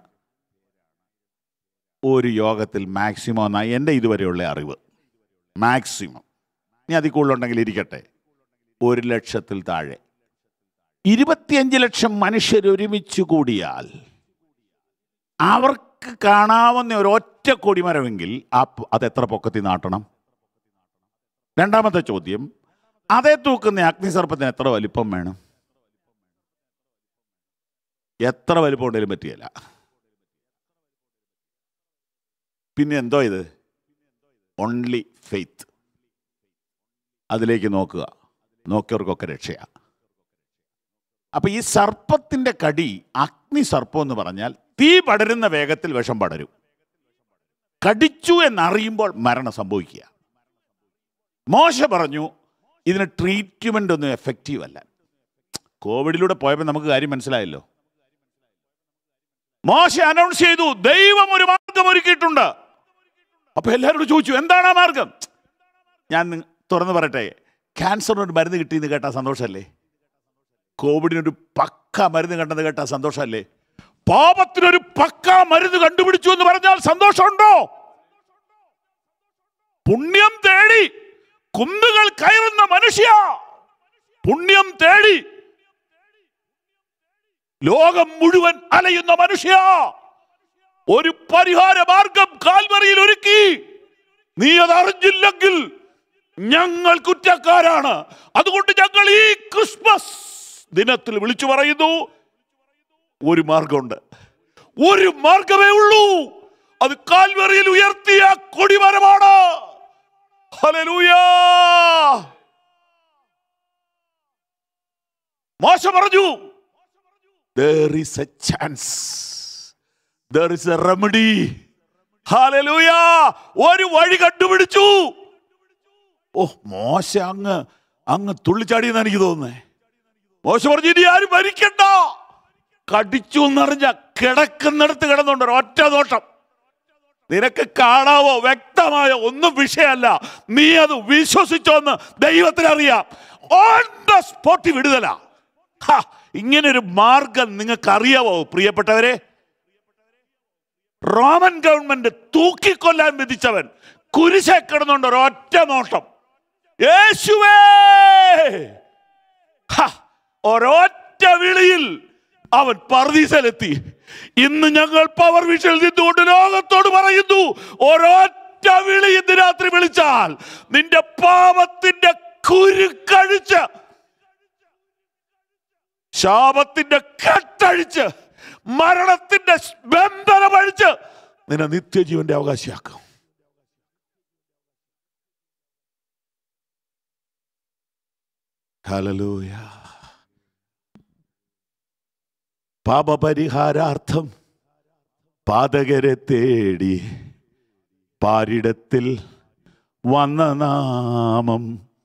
[SPEAKER 1] ഒരു യോഗത്തിൽ മാക്സിമം എന്നാണ് എൻ്റെ ഇതുവരെയുള്ള അറിവ് മാക്സിമം ഇനി അതിൽ കൂടുതലുണ്ടെങ്കിൽ ഇരിക്കട്ടെ ഒരു ലക്ഷത്തിൽ താഴെ ഇരുപത്തിയഞ്ച് ലക്ഷം മനുഷ്യർ ഒരുമിച്ച് കൂടിയാൽ അവർക്ക് കാണാവുന്ന ഒരു ഒറ്റ കൊടിമരമെങ്കിൽ ആ പ- അത് എത്ര പൊക്കത്തിൽ നാട്ടണം രണ്ടാമത്തെ ചോദ്യം അതേ തൂക്കുന്ന അഗ്നിസർപ്പത്തിന് എത്ര വലിപ്പം വേണം എത്ര വലിപ്പം ഉണ്ടെങ്കിലും പറ്റിയല്ല പിന്നെ എന്തോ ഇത് ഓൺലി ഫെയ്ത്ത് അതിലേക്ക് നോക്കുക നോക്കിയവർക്കൊക്കെ രക്ഷയാണ് അപ്പൊ ഈ സർപ്പത്തിന്റെ കടി അഗ്നി സർപ്പം എന്ന് പറഞ്ഞാൽ തീ പടരുന്ന വേഗത്തിൽ വിഷം പടരും കടിച്ചു എന്നറിയുമ്പോൾ മരണം സംഭവിക്കുക മോശ പറഞ്ഞു ഇതിന് ട്രീറ്റ്മെന്റ് ഒന്നും എഫക്റ്റീവ് അല്ല കോവിഡിലൂടെ പോയപ്പോൾ നമുക്ക് കാര്യം മനസ്സിലായല്ലോ മോശ അനൗൺസ് ചെയ്തു ദൈവം ഒരു മാർഗം ഒരുക്കിയിട്ടുണ്ട് അപ്പൊ എല്ലാവരോടും ചോദിച്ചു എന്താണ് ആ മാർഗം ഞാൻ നി- തുറന്നു പറയട്ടെ ക്യാൻസറിന് ഒരു മരുന്ന് കിട്ടിയെന്ന് കേട്ടാ സന്തോഷമല്ലേ കോവിഡിനൊരു പക്ക മരുന്ന് കണ്ടെന്ന് കേട്ടാ സന്തോഷമല്ലേ പാപത്തിനൊരു പക്ക മരുന്ന് കണ്ടുപിടിച്ചു എന്ന് പറഞ്ഞാൽ സന്തോഷമുണ്ടോ പുണ്യം തേടി കുന്നുകൾ കയറുന്ന മനുഷ്യ പുണ്യം തേടി ലോകം മുഴുവൻ അലയുന്ന മനുഷ്യ ഒരു പരിഹാര മാർഗം കാൽവറിയിൽ ഒരുക്കി നീ അത് അറിഞ്ഞില്ലെങ്കിൽ ഞങ്ങൾ കുറ്റക്കാരാണ് അതുകൊണ്ട് ഞങ്ങൾ ഈ ക്രിസ്മസ് ദിനത്തിൽ വിളിച്ചു പറയുന്നു ഒരു മാർഗമുണ്ട് ഒരു മാർഗമേ ഉള്ളൂ അത് കാൽവറിയിൽ ഉയർത്തിയ കൊടിമരമാണ് ഹല്ലേലൂയാ മോശ പറഞ്ഞു there is a chance there is a remedy ഹല്ലേലൂയാ ഒരു വഴി കണ്ടുപിടിച്ചു ഓ മോശ അങ്ങ് അങ്ങ് തുള്ളിച്ചാടിയെന്ന് എനിക്ക് തോന്നുന്നേ മോശ പറഞ്ഞു ഇനി ആരും മരിക്കണ്ട കടിച്ചു എന്നറിഞ്ഞ കിടക്കുന്നിടത്ത് കിടന്നുണ്ട് ഒറ്റ നോട്ടം നിനക്ക് കാണാവോ വ്യക്തമായോ ഒന്നും വിഷയമല്ല നീ അത് വിശ്വസിച്ചോന്ന് ദൈവത്തിനറിയാം ഓൺ ദ സ്പോട്ട് വിടുതല ഹാ, ഇങ്ങനൊരു മാർഗം നിങ്ങൾക്ക് അറിയാവോ പ്രിയപ്പെട്ടവരെ റോമൻ ഗവൺമെന്റ് തൂക്കിക്കൊല്ലാൻ വിധിച്ചവൻ കുരിശെ കിടന്നുണ്ട് ഒരൊറ്റ നോട്ടം യേശുവേ ഹ, ഒരൊറ്റ വിളിയിൽ അവൻ പർദീസലെത്തി ഇന്ന് ഞങ്ങൾ പവർ വിഷയിൽ നിന്നുകൊണ്ട് ലോകത്തോട് പറയുന്നു ഒരൊറ്റ വിളി ഇന്ന് രാത്രി വിളിച്ചാൽ നിന്റെ പാപത്തിന്റെ കുരുക്കഴിച്ച് ശാപത്തിന്റെ കെട്ടഴിച്ച് മരണത്തിന്റെ ബന്ധനമഴിച്ച് നിന്നെ നിത്യജീവന്റെ അവകാശിയാക്കും ഹല്ലേലൂയ പാപപരിഹാരാർത്ഥം പാതകരെ തേടി പാരിടത്തിൽ വന്ന നാമം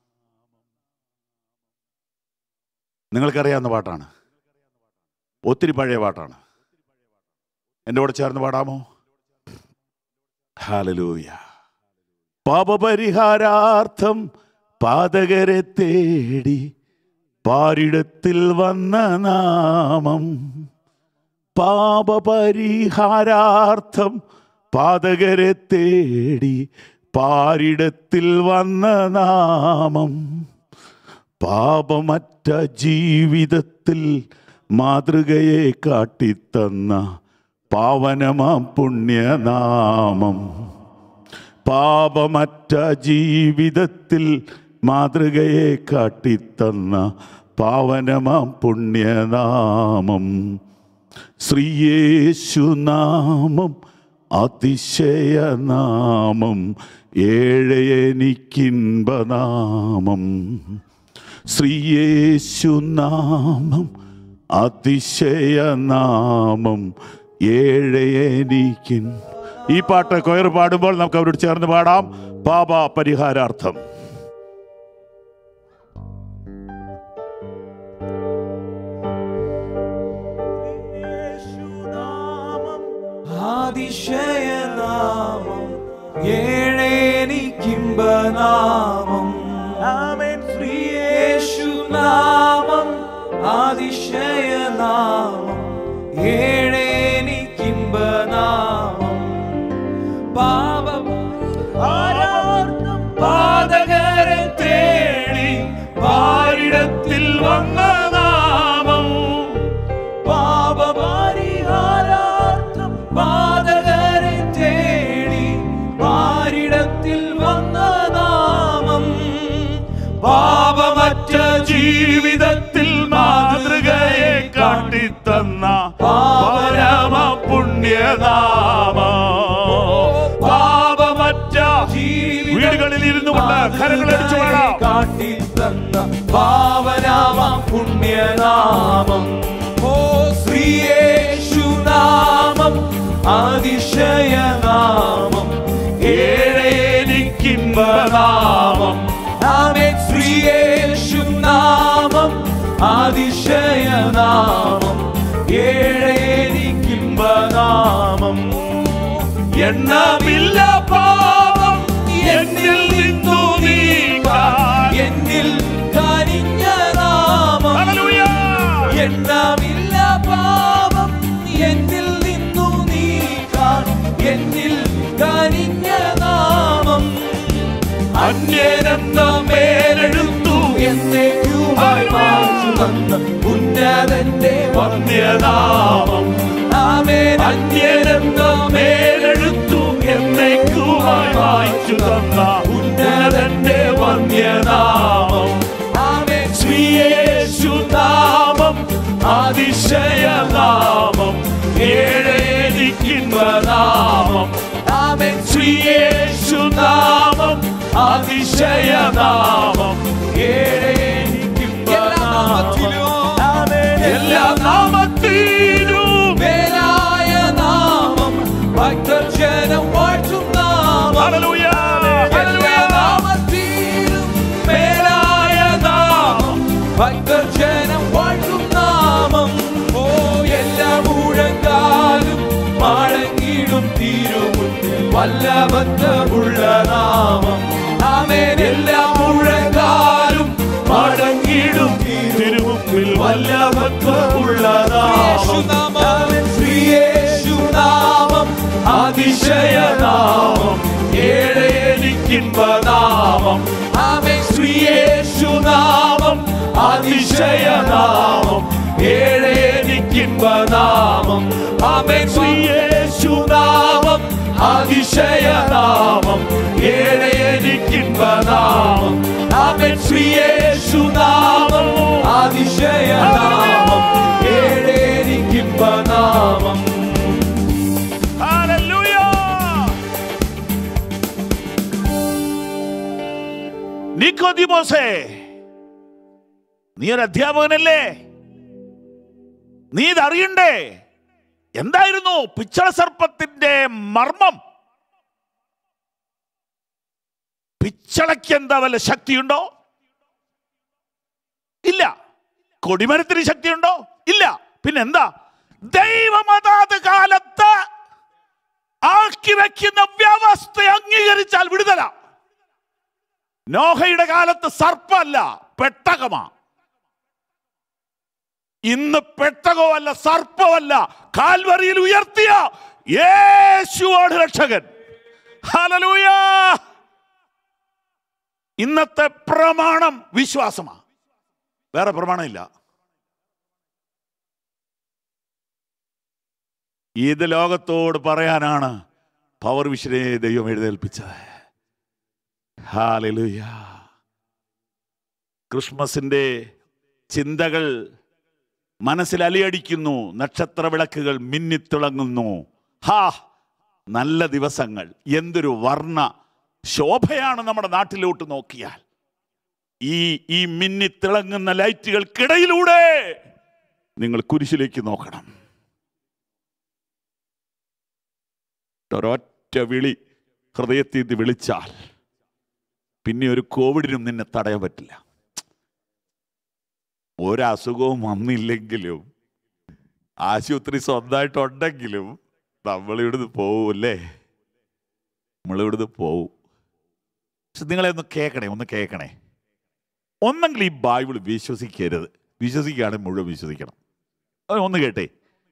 [SPEAKER 1] നിങ്ങൾക്കറിയാവുന്ന പാട്ടാണ് ഒത്തിരി പഴയ പാട്ടാണ് എൻ്റെ കൂടെ ചേർന്ന് പാടാമോ ഹാലലൂയ പാപപരിഹാരാർത്ഥം പാതകരെ തേടി പാരിടത്തിൽ വന്ന നാമം പാപപരിഹാരാർത്ഥം പാതകരെ തേടി പാരിടത്തിൽ വന്ന നാമം പാപമറ്റ ജീവിതത്തിൽ മാതൃകയെ കാട്ടിത്തന്ന പാവനമാം പുണ്യനാമം പാപമറ്റ ജീവിതത്തിൽ മാതൃകയെ കാട്ടിത്തന്ന പാവനമാം പുണ്യനാമം ശ്രീയേശുനാമം അതിശയനാമം ഏഴയനിക്കിൻപനാമം ശ്രീയേശുനാമം അതിശയനാമം ഏഴയനിക്കിൻ ഈ പാട്ട് കൊയർ പാടുമ്പോൾ നമുക്ക് അവരോട് ചേർന്ന് പാടാം പാപ പരിഹാരാർത്ഥം
[SPEAKER 2] അതിശയനാമം ഏഴേനിക്കിമ്പനാമം ആമേൻ ശ്രീയേശുനാമം അതിശയനാമം ഏഴേനിക്കിമ്പനാമം പാപം ആരാർത്തം പാതകരെ തേടി പാരിടത്തിൽ വന്ന നാമം പാപപരിഹാരാർത്ഥം പാതകരെ തേടി പാരിടത്തിൽ വന്ന നാമം പാപമറ്റ ജീവിതത്തിൽ മാതൃകയെ കാട്ടിത്തന്ന പാപരമ പുണ്യനാമ പാപമറ്റ
[SPEAKER 1] വീടുകളിൽ ഇരുന്നു കൊണ്ട് കരങ്ങളടിച്ചു പാടാം
[SPEAKER 2] കാട്ടിത്തന്ന പാവനാമ പുണ്യനാമം ഓ ശ്രീയേശുനാമം അതിശയനാമം ഏഴേനിക്കിമ്പനാമം ആമേൻ ശ്രീയേശുനാമം അതിശയനാമം ഏഴേനിക്കിമ്പനാമം എണ്ണമില്ല പാപം എന്നിൽ നിന്നു നീക്കാൻ എന്നിൽ കനിഞ്ഞ നാമം എണ്ണമില്ല പാപം എന്നിൽ നിന്നു നീക്കാൻ എന്നിൽ കനിഞ്ഞ നാമം അന്യരെന്ന മേലെടുത്തു എന്നേക്കുമായി മാച്ചു തന്ന ഉന്നതന്റെ വന്യനാമം ആമേൻ അന്യരെന്ന മേലെടുത്തു എന്നേക്കുമായി മായ്ച്ചു തന്ന ഉന്നതന്റെ വന്യനാമം ആമേൻ ശ്രീയേശുനാമം അതിശയനാമം ഏഴേനിക്കുന്ന നാമം ആമേൻ ശ്രീയേശുനാമം അതിശയനാമം ഏഴേനിക്കുന്ന നാമം എല്ലാ നാമത്തിലും മേലായ നാമം ഭക്തജനം വാഴ്ത്തും നാമം എല്ലാ നാമത്തിലും മേലായ നാമം ഭക്തജനം വാഴ്ത്തും നാമം ഓ എല്ലാ മുഴങ്കാലും മടങ്ങിടും തീരുമുന്നിൽ വല്ലഭത്തമുള്ള നാമം ആമേൻ എല്ലാ മുഴങ്കാലും മടങ്ങിടും തിരുമുമ്പിൽ വല്ലഭത്വമുള്ള നാമം ശ്രീയേശുനാമം അതിശയനാമം ഏഴേനിക്കിൻപനാമം ആമേ ശ്രീയേശുനാമം അതിശയനാമം ഏഴേനിക്കിൻപനാമം ആമേ ശ്രീയേശുനാമം അതിശയനാമം ഏഴേനിക്കിൻപനാമം ആമേ ശ്രീയേശുനാമം അതിശയനാമം ഏഴേനിക്കിൻപനാമം
[SPEAKER 1] നിക്കോദിമോസേ നീ ഒരു അധ്യാപകനല്ലേ നീ ഇതറിയണ്ടേ എന്തായിരുന്നു പിച്ചള സർപ്പത്തിന്റെ മർമ്മം പിച്ചളയ്ക്ക് എന്താ വല്ല ശക്തിയുണ്ടോ ഇല്ല കൊടിമരത്തിന് ശക്തിയുണ്ടോ ഇല്ല പിന്നെന്താ ദൈവം അതാത് കാലത്ത് ആക്കി വെക്കുന്ന വ്യവസ്ഥ അംഗീകരിച്ചാൽ വിടുതല നോഹയുടെ കാലത്ത് സർപ്പമല്ല പെട്ടകമാ ഇന്ന് പെട്ടകമല്ല സർപ്പമല്ല കാൽവറിയിൽ ഉയർത്തിയ യേശുവാണ് രക്ഷകൻ ഹല്ലേലൂയ ഇന്നത്തെ പ്രമാണം വിശ്വാസമാണ് വേറെ പ്രമാണമില്ല ഇത് ലോകത്തോട് പറയാനാണ് പവർ വിഷനെ ദൈവം എഴുന്നേൽപ്പിച്ചത് ഹാലലുയ ക്രിസ്മസിന്റെ ചിന്തകൾ മനസ്സിൽ അലിയടിക്കുന്നു നക്ഷത്ര വിളക്കുകൾ മിന്നിത്തിളങ്ങുന്നു ഹാ നല്ല ദിവസങ്ങൾ എന്തൊരു വർണ്ണ ശോഭയാണ് നമ്മുടെ നാട്ടിലോട്ട് നോക്കിയാൽ ഈ ഈ മിന്നിത്തിളങ്ങുന്ന ലൈറ്റുകൾക്കിടയിലൂടെ നിങ്ങൾ കുരിശിലേക്ക് നോക്കണം ഒരൊറ്റ വിളി ഹൃദയത്തിൽ നിന്ന് വിളിച്ചാൽ പിന്നെ ഒരു കോവിഡിനും നിന്നെ തടയാൻ പറ്റില്ല ഒരസുഖവും വന്നില്ലെങ്കിലും ആശുപത്രി സ്വന്തമായിട്ടുണ്ടെങ്കിലും നമ്മൾ ഇവിടുന്ന് പോവും അല്ലേ നമ്മൾ ഇവിടുന്ന് പോവും പക്ഷെ നിങ്ങളെ ഒന്ന് കേൾക്കണേ ഒന്ന് കേൾക്കണേ ഒന്നെങ്കിൽ ഈ ബൈബിൾ വിശ്വസിക്കരുത് വിശ്വസിക്കുകയാണെങ്കിൽ മുഴുവൻ വിശ്വസിക്കണം അത് ഒന്ന് കേട്ടേ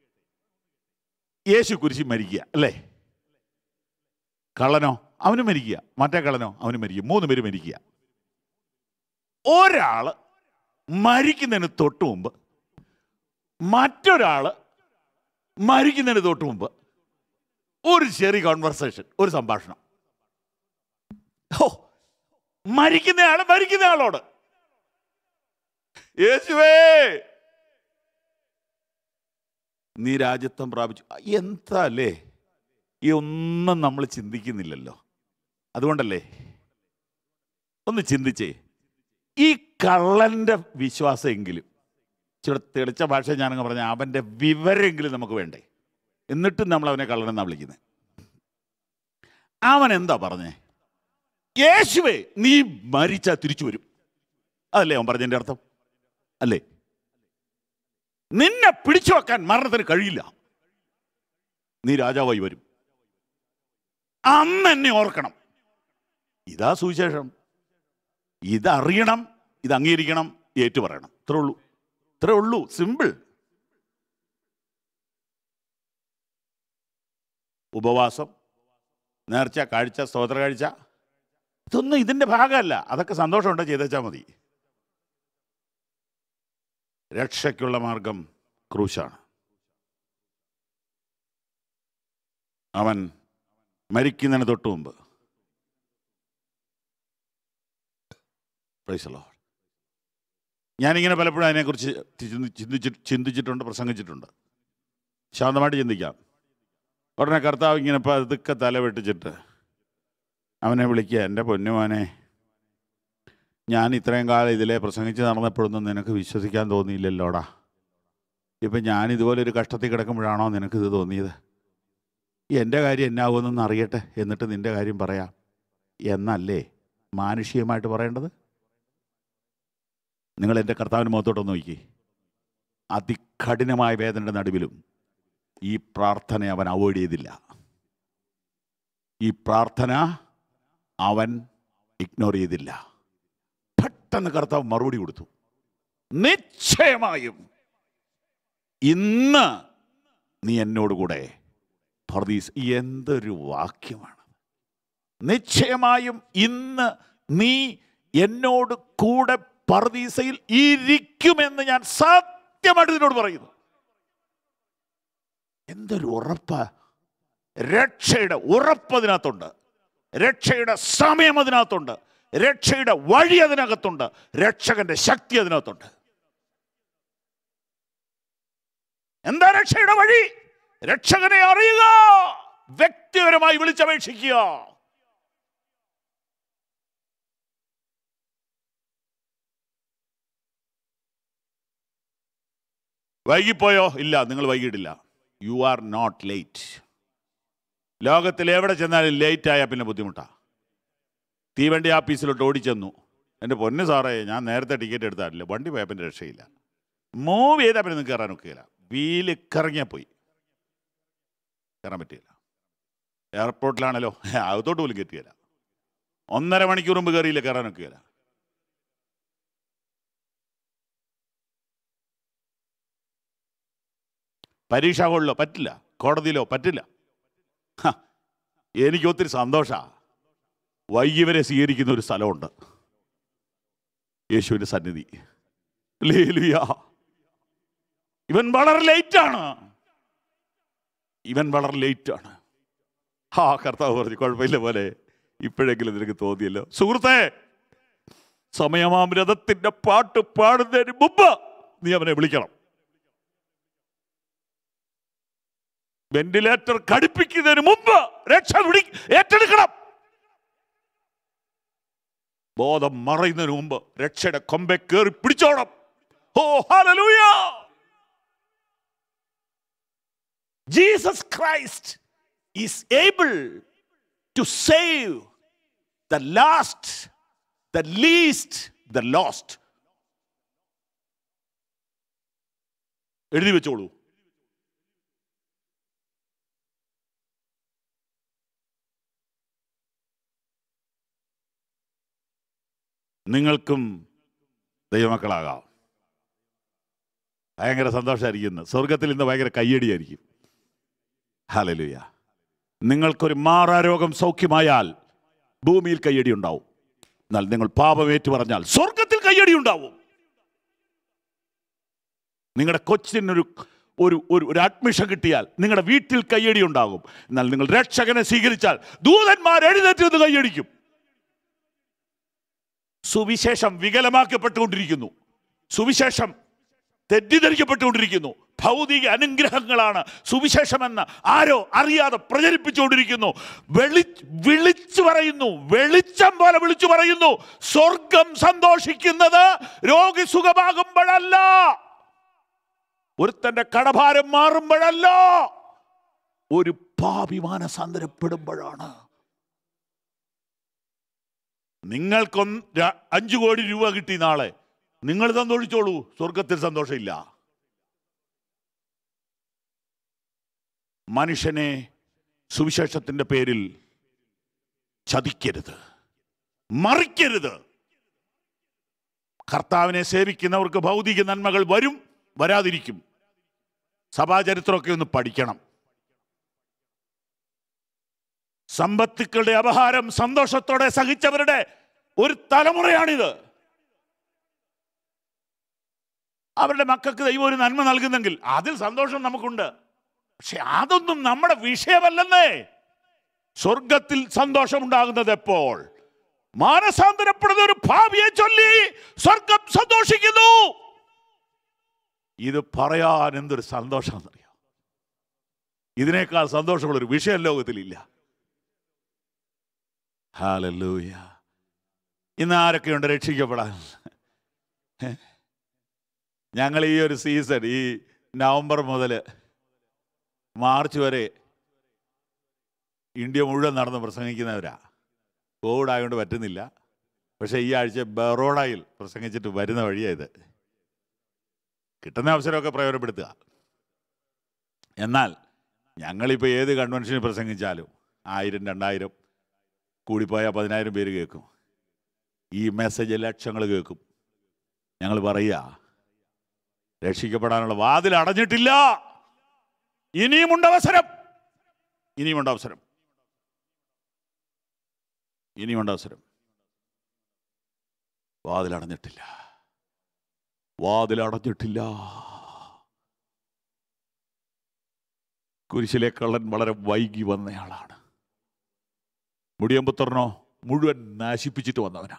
[SPEAKER 1] യേശു കുരിശി മരിക്കുക അല്ലേ കള്ളനോ അവനും മരിക്കുക മറ്റേ കള്ളനോ അവനും മരിക്കുക മൂന്ന് പേര് മരിക്കുക ഒരാള് മരിക്കുന്നതിന് തൊട്ട് മുമ്പ് മറ്റൊരാള് മരിക്കുന്നതിന് തൊട്ട് മുമ്പ് ഒരു ചെറിയ കോൺവെർസേഷൻ ഒരു സംഭാഷണം ഓ മരിക്കുന്നയാള് മരിക്കുന്നയാളോട് യേശുവേ നീ രാജ്യത്വം പ്രാപിച്ചു എന്താ അല്ലേ ഈ ഒന്നും നമ്മൾ ചിന്തിക്കുന്നില്ലല്ലോ അതുകൊണ്ടല്ലേ ഒന്ന് ചിന്തിച്ചേ ഈ കള്ളന്റെ വിശ്വാസമെങ്കിലും ഇച്ചിരി തെളിച്ച ഭാഷ ഞാനങ്ങ് പറഞ്ഞ അവന്റെ വിവരമെങ്കിലും നമുക്ക് വേണ്ടേ എന്നിട്ടും നമ്മൾ അവനെ കള്ളനെന്നാ വിളിക്കുന്നത് അവൻ എന്താ പറഞ്ഞേ യേശുവേ നീ മരിച്ചാ തിരിച്ചു വരും അതല്ലേ അവൻ പറഞ്ഞതിന്റെ അർത്ഥം അല്ലേ നിന്നെ പിടിച്ചു വെക്കാൻ മരണത്തിന് കഴിയില്ല നീ രാജാവായി വരും അന്ന് എന്നെ ഓർക്കണം ഇതാ സുവിശേഷം ഇതറിയണം ഇത് അംഗീകരിക്കണം ഏറ്റു പറയണം ഇത്രേ ഉള്ളൂ ഇത്രേ ഉള്ളൂ സിമ്പിൾ ഉപവാസം നേർച്ച കാഴ്ച സ്തോത്ര കാഴ്ച ഇതൊന്നും ഇതിന്റെ ഭാഗമല്ല അതൊക്കെ സന്തോഷമുണ്ട് ചെയ്തേച്ചാൽ മതി രക്ഷയ്ക്കുള്ള മാർഗം ക്രൂശാണ് അവൻ മരിക്കുന്നതിന് തൊട്ട് മുമ്പ് Praise the Lord. ഞാനിങ്ങനെ പലപ്പോഴും അതിനെക്കുറിച്ച് ചിന്തി- ചിന്തിച്ച് ചിന്തിച്ചിട്ടുണ്ട് പ്രസംഗിച്ചിട്ടുണ്ട് ശാന്തമായിട്ട് ചിന്തിക്കാം ഉടനെ കർത്താവ് ഇങ്ങനെ പതുക്കെ തല വെട്ടിച്ചിട്ട് അവനെ വിളിക്കുക എൻ്റെ പൊന്നുമോനെ ഞാൻ ഇത്രയും കാലം ഇതിലെ പ്രസംഗിച്ച് നടന്നപ്പോഴൊന്നും നിനക്ക് വിശ്വസിക്കാൻ തോന്നിയില്ലല്ലോടാ ഇപ്പം ഞാൻ ഇതുപോലെ ഒരു കഷ്ടത്തിൽ കിടക്കുമ്പോഴാണോ നിനക്ക് ഇത് തോന്നിയത് എൻ്റെ കാര്യം എന്നാകുമെന്നൊന്ന് അറിയട്ടെ എന്നിട്ട് നിൻ്റെ കാര്യം പറയാം എന്നല്ലേ മാനുഷികമായിട്ട് പറയേണ്ടത് നിങ്ങൾ എൻ്റെ കർത്താവിന് മുഖത്തോട്ടൊന്ന് നോക്കി അതികഠിനമായ വേദനയുടെ നടുവിലും ഈ പ്രാർത്ഥന അവൻ അവോയ്ഡ് ചെയ്തില്ല ഈ പ്രാർത്ഥന അവൻ ഇഗ്നോർ ചെയ്തില്ല പെട്ടെന്ന് കർത്താവ് മറുപടി കൊടുത്തു നിശ്ചയമായും ഇന്ന് നീ എന്നോട് കൂടെ പർദീസ് എന്തൊരു വാക്യമാണ് നിശ്ചയമായും ഇന്ന് നീ എന്നോട് കൂടെ പർദീസയിൽ ഇരിക്കുമെന്ന് ഞാൻ സത്യമായിട്ട് ഇതിനോട് പറയുന്നു എന്തൊരു ഉറപ്പ രക്ഷയുടെ ഉറപ്പ് അതിനകത്തുണ്ട് രക്ഷയുടെ സമയം അതിനകത്തുണ്ട് രക്ഷയുടെ വഴി അതിനകത്തുണ്ട് രക്ഷകന്റെ ശക്തി അതിനകത്തുണ്ട് എന്താ രക്ഷയുടെ വഴി രക്ഷകനെ അറിയുക വ്യക്തിപരമായി വിളിച്ചപേക്ഷിക്കുക വൈകിപ്പോയോ ഇല്ല നിങ്ങൾ വൈകിട്ടില്ല യു ആർ നോട്ട് ലേറ്റ് ലോകത്തിൽ എവിടെ ചെന്നാലും ലേറ്റ് ആയാൽ പിന്നെ ബുദ്ധിമുട്ടാണ് തീവണ്ടി ആഫീസിലോട്ട് ഓടിച്ചെന്നു എൻ്റെ പൊന്ന് സാറേ ഞാൻ നേരത്തെ ടിക്കറ്റ് എടുത്താറില്ല വണ്ടി പോയാൽ പിന്നെ രക്ഷയില്ല മൂവ് ചെയ്താൽ പിന്നെ നിങ്ങൾക്ക് കയറാൻ ഒക്കുകയില്ല വീല് കറങ്ങിയാൽ പോയി കയറാൻ പറ്റിയില്ല എയർപോർട്ടിലാണല്ലോ അകത്തോട്ട് പോലും കയറ്റിയില്ല ഒന്നര മണിക്കൂർ മുമ്പ് കയറിയില്ല കയറാൻ ഒക്കുകയില്ല പരീക്ഷാ ഹോളിലോ പറ്റില്ല കോടതിയിലോ പറ്റില്ല ഹ, എനിക്ക് ഒത്തിരി സന്തോഷമാണ് വൈകിവരെ സ്വീകരിക്കുന്ന ഒരു സ്ഥലമുണ്ട് യേശുവിൻ്റെ സന്നിധി ലേലുയ ഇവൻ വളരെ ലേറ്റാണ് ഇവൻ വളരെ ലേറ്റാണ് ആ കർത്താവ് പറഞ്ഞു കുഴപ്പമില്ല പോലെ ഇപ്പോഴെങ്കിലും നിനക്ക് തോന്നിയല്ലോ സുഹൃത്തേ സമയമാം രഥത്തിന്റെ പാട്ട് പാടുന്നതിന് മുമ്പ് നീ അവനെ വിളിക്കണം വെന്റിലേറ്റർ ഘടിപ്പിക്കുന്നതിന് മുമ്പ് രക്ഷ വിളി ഏറ്റെടുക്കണം ബോധം മറയുന്നതിന് മുമ്പ് രക്ഷയുടെ കൊമ്പെ കയറി പിടിച്ചോണം oh hallelujah Jesus Christ is able to save the last the least the lost എഴുതി വെച്ചോളൂ നിങ്ങൾക്കും ദൈവമക്കളാകാം ഭയങ്കര സന്തോഷമായിരിക്കും ഇന്ന് സ്വർഗത്തിൽ ഇന്ന് ഭയങ്കര കയ്യടിയായിരിക്കും ഹാലലുയ നിങ്ങൾക്കൊരു മാറാരോഗം സൗഖ്യമായാൽ ഭൂമിയിൽ കയ്യടി ഉണ്ടാവും എന്നാൽ നിങ്ങൾ പാപമേറ്റു പറഞ്ഞാൽ സ്വർഗത്തിൽ കയ്യടി ഉണ്ടാവും നിങ്ങളുടെ കൊച്ചിനൊരു ഒരു ഒരു ഒരു അഡ്മിഷൻ കിട്ടിയാൽ നിങ്ങളുടെ വീട്ടിൽ കയ്യടി ഉണ്ടാകും എന്നാൽ നിങ്ങൾ രക്ഷകനെ സ്വീകരിച്ചാൽ ദൂതന്മാർ എഴുന്നേറ്റ് നിന്ന് കയ്യടിക്കും സുവിശേഷം വികലമാക്കപ്പെട്ടുകൊണ്ടിരിക്കുന്നു സുവിശേഷം തെറ്റിദ്ധരിക്കപ്പെട്ടുകൊണ്ടിരിക്കുന്നു ഭൗതിക അനുഗ്രഹങ്ങളാണ് സുവിശേഷമെന്ന് ആരോ അറിയാതെ പ്രചരിപ്പിച്ചുകൊണ്ടിരിക്കുന്നു വെളി വിളിച്ചു പറയുന്നു വെളിച്ചം പോലെ വിളിച്ചു പറയുന്നു സ്വർഗം സന്തോഷിക്കുന്നത് രോഗി സുഖമാകുമ്പോഴല്ല ഒരുത്തന്റെ കടഭാരം മാറുമ്പോഴല്ല ഒരു പാപി മാനസാന്തരപ്പെടുമ്പോഴാണ് നിങ്ങൾക്കൊന്ന് ര- അഞ്ചു കോടി രൂപ കിട്ടി നാളെ നിങ്ങൾ സന്തോഷിച്ചോളൂ സ്വർഗത്തിൽ സന്തോഷമില്ല മനുഷ്യനെ സുവിശേഷത്തിന്റെ പേരിൽ ചതിക്കരുത് മറിക്കരുത് കർത്താവിനെ സേവിക്കുന്നവർക്ക് ഭൗതിക നന്മകൾ വരും വരാതിരിക്കും സഭാചരിത്രമൊക്കെ ഒന്ന് പഠിക്കണം സമ്പത്തുക്കളുടെ അപഹാരം സന്തോഷത്തോടെ സഹിച്ചവരുടെ ഒരു തലമുറയാണിത് അവരുടെ മക്കൾക്ക് ദൈവം ഒരു നന്മ നൽകുന്നെങ്കിൽ അതിൽ സന്തോഷം നമുക്കുണ്ട് പക്ഷെ അതൊന്നും നമ്മുടെ വിഷയമല്ലെന്നേ സ്വർഗത്തിൽ സന്തോഷമുണ്ടാകുന്നത് എപ്പോൾ മാനസാന്തരപ്പെടുന്ന ഒരു ഭാവിയെ ചൊല്ലി സ്വർഗം സന്തോഷിക്കുന്നു ഇത് പറയാൻ എന്തൊരു സന്തോഷമാണെന്നറിയാം ഇതിനേക്കാൾ സന്തോഷമുള്ള ഒരു വിഷയം ലോകത്തിലില്ല ഹാലല്ലൂയ ഇന്ന് ആരൊക്കെയുണ്ട് രക്ഷിക്കപ്പെടാൻ ഞങ്ങൾ ഈ ഒരു സീസൺ ഈ നവംബർ മുതൽ മാർച്ച് വരെ ഇന്ത്യ മുഴുവൻ നടന്ന് പ്രസംഗിക്കുന്നവരാ കോവിഡ് ആയതുകൊണ്ട് പറ്റുന്നില്ല പക്ഷേ ഈ ആഴ്ച ബറോഡയിൽ പ്രസംഗിച്ചിട്ട് വരുന്ന വഴിയായത് കിട്ടുന്ന അവസരമൊക്കെ പ്രയോജനപ്പെടുത്തുക എന്നാൽ ഞങ്ങളിപ്പോൾ ഏത് കൺവെൻഷനിൽ പ്രസംഗിച്ചാലും ആയിരം രണ്ടായിരം കൂടിപ്പോയാൽ പതിനായിരം പേര് കേൾക്കും ഈ മെസ്സേജ് ലക്ഷങ്ങൾ കേൾക്കും ഞങ്ങൾ പറയുക രക്ഷിക്കപ്പെടാനുള്ള വാതിൽ അടഞ്ഞിട്ടില്ല ഇനിയുമുണ്ട് അവസരം ഇനിയുമുണ്ട് അവസരം ഇനിയുമുണ്ട് അവസരം വാതിൽ അടഞ്ഞിട്ടില്ല വാതിൽ അടഞ്ഞിട്ടില്ല കുരിശിലെ കള്ളൻ വളരെ വൈകി വന്നയാളാണ് മുടിയമ്പുത്തറിനോ മുഴുവൻ നാശിപ്പിച്ചിട്ട് വന്നവനാ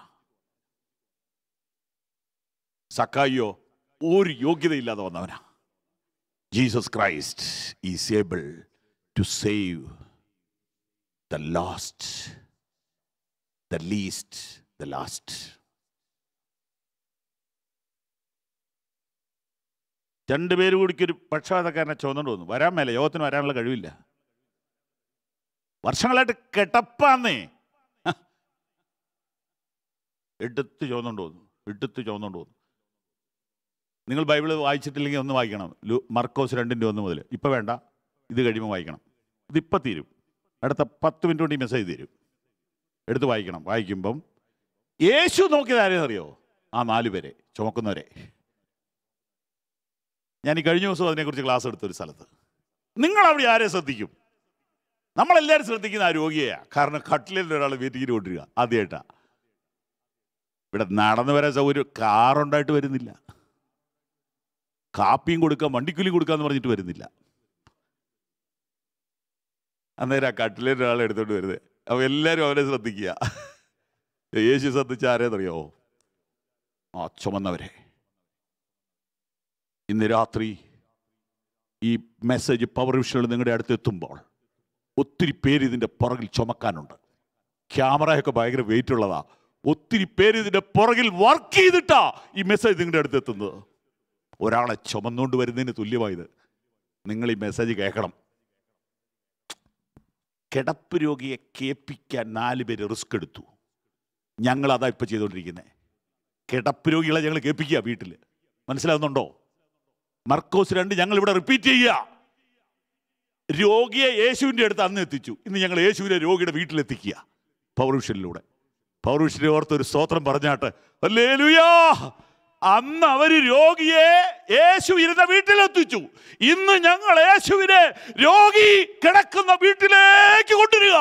[SPEAKER 1] സക്കായിയോ ഒരു യോഗ്യതയില്ലാതെ വന്നവനാ Jesus Christ is able to save the last the least the last രണ്ടുപേരും കൂടിക്ക് ഒരു പക്ഷപാതക്കാരനെ ചുവന്നുകൊണ്ട് വന്നു വരാൻ മേലെ യോഗത്തിന് വരാനുള്ള കഴിവില്ല വർഷങ്ങളായിട്ട് കെട്ടപ്പാന്നേ ഹ. എടുത്ത് ചുവന്നുകൊണ്ട് വന്നു എടുത്ത് ചുവന്നുകൊണ്ട് വന്നു നിങ്ങൾ ബൈബിള് വായിച്ചിട്ടില്ലെങ്കിൽ ഒന്ന് വായിക്കണം ലു- മർക്കോസ് രണ്ടിൻ്റെ ഒന്ന് മുതൽ ഇപ്പം വേണ്ട ഇത് കഴിയുമ്പോൾ വായിക്കണം ഇതിപ്പം തീരും അടുത്ത പത്ത് മിനിറ്റ് കൊണ്ട് ഈ മെസ്സേജ് തീരും എടുത്ത് വായിക്കണം വായിക്കുമ്പം യേശു നോക്കിയത് ആരെയും അറിയോ ആ നാല് പേരെ ചുമക്കുന്നവരെ ഞാൻ ഈ കഴിഞ്ഞ ദിവസം അതിനെക്കുറിച്ച് ക്ലാസ് എടുത്ത ഒരു സ്ഥലത്ത് നിങ്ങൾ അവിടെ ആരെ ശ്രദ്ധിക്കും നമ്മളെല്ലാവരും ശ്രദ്ധിക്കുന്ന ആ രോഗിയെയാണ് കാരണം കട്ടിലിൽ ഒരാൾ വീട്ടിൽ കൊണ്ടിരിക്കുക ആദ്യമായിട്ടാ ഇവിടെ നടന്നു വരാൻ സൗകര്യം കാറുണ്ടായിട്ട് വരുന്നില്ല കാപ്പിയും കൊടുക്കാം വണ്ടിക്കൂലി കൊടുക്കാന്ന് പറഞ്ഞിട്ട് വരുന്നില്ല അന്നേരം ആ കട്ടിലിൽ ഒരാൾ എടുത്തോണ്ട് വരുന്നത് അപ്പോൾ എല്ലാവരും അവനെ ശ്രദ്ധിക്കുക യേശു ശ്രദ്ധിച്ച ആരേന്നറിയോ ആ ചുമന്നവരെ ഇന്ന് രാത്രി ഈ മെസ്സേജ് പവർ വിഷനുകൾ നിങ്ങളുടെ അടുത്ത് എത്തുമ്പോൾ ഒത്തിരി പേര് ഇതിൻ്റെ പുറകിൽ ചുമക്കാനുണ്ട് ക്യാമറയൊക്കെ ഭയങ്കര വെയിറ്റ് ഉള്ളതാ ഒത്തിരി പേര് ഇതിൻ്റെ പുറകിൽ വർക്ക് ചെയ്തിട്ടാ ഈ മെസ്സേജ് നിങ്ങളുടെ അടുത്ത് എത്തുന്നത് ഒരാളെ ചുമന്നുകൊണ്ട് വരുന്നതിന് തുല്യമായത് നിങ്ങൾ ഈ മെസ്സേജ് കേൾക്കണം കിടപ്പ് രോഗിയെ കേൾപ്പിക്കാൻ നാല് പേര് റിസ്ക് എടുത്തു ഞങ്ങൾ അതാ ഇപ്പം ചെയ്തുകൊണ്ടിരിക്കുന്നത് കിടപ്പ് രോഗികളെ ഞങ്ങൾ കേൾപ്പിക്കുക വീട്ടിൽ മനസ്സിലാവുന്നുണ്ടോ മർക്കോസ് രണ്ട് ഞങ്ങൾ ഇവിടെ റിപ്പീറ്റ് ചെയ്യുക രോഗിയെ യേശുവിൻ്റെ അടുത്ത് അന്ന് എത്തിച്ചു ഇന്ന് ഞങ്ങൾ യേശുവിനെ രോഗിയുടെ വീട്ടിലെത്തിക്കുക പൗരുഷനിലൂടെ പൗരുഷനെ ഓർത്ത് ഒരു സ്തോത്രം പറഞ്ഞാട്ട് അല്ലേലുയാ അന്ന് അവര് രോഗിയെ യേശു ഇരുന്ന വീട്ടിലെത്തിച്ചു ഇന്ന് ഞങ്ങൾ യേശുവിനെ രോഗി കിടക്കുന്ന വീട്ടിലേക്ക് കൊണ്ടുവരിക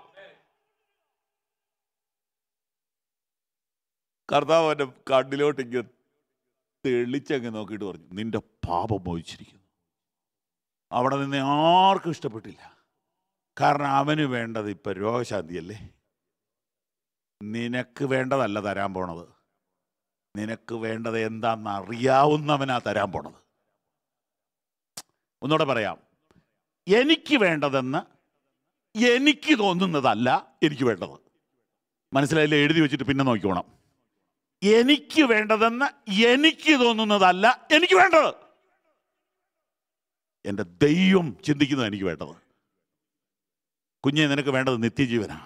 [SPEAKER 1] കർത്താവ് അവൻ്റെ കണ്ണിലോട്ട് ഇങ്ങനെ തെളിച്ചങ്ങ് നോക്കിയിട്ട് പറഞ്ഞു നിന്റെ പാപം മോഹിച്ചിരിക്കുന്നു അവിടെ നിന്ന് ആർക്കും ഇഷ്ടപ്പെട്ടില്ല കാരണം അവന് വേണ്ടത് ഇപ്പൊ രോഗശാന്തിയല്ലേ നിനക്ക് വേണ്ടതല്ല തരാൻ പോണത് നിനക്ക് വേണ്ടത് എന്താണെന്ന് അറിയാവുന്നവനാ തരാൻ പോണത് ഒന്നുകൂടെ പറയാം എനിക്ക് വേണ്ടതെന്ന് എനിക്ക് തോന്നുന്നതല്ല എനിക്ക് വേണ്ടത് മനസ്സിലായില്ലേ എഴുതി വെച്ചിട്ട് പിന്നെ നോക്കിക്കോണം എനിക്ക് വേണ്ടതെന്ന് എനിക്ക് തോന്നുന്നതല്ല എനിക്ക് വേണ്ടത് എൻ്റെ ദൈവം ചിന്തിക്കുന്നത് എനിക്ക് വേണ്ടത് കുഞ്ഞെ നിനക്ക് വേണ്ടത് നിത്യജീവനാ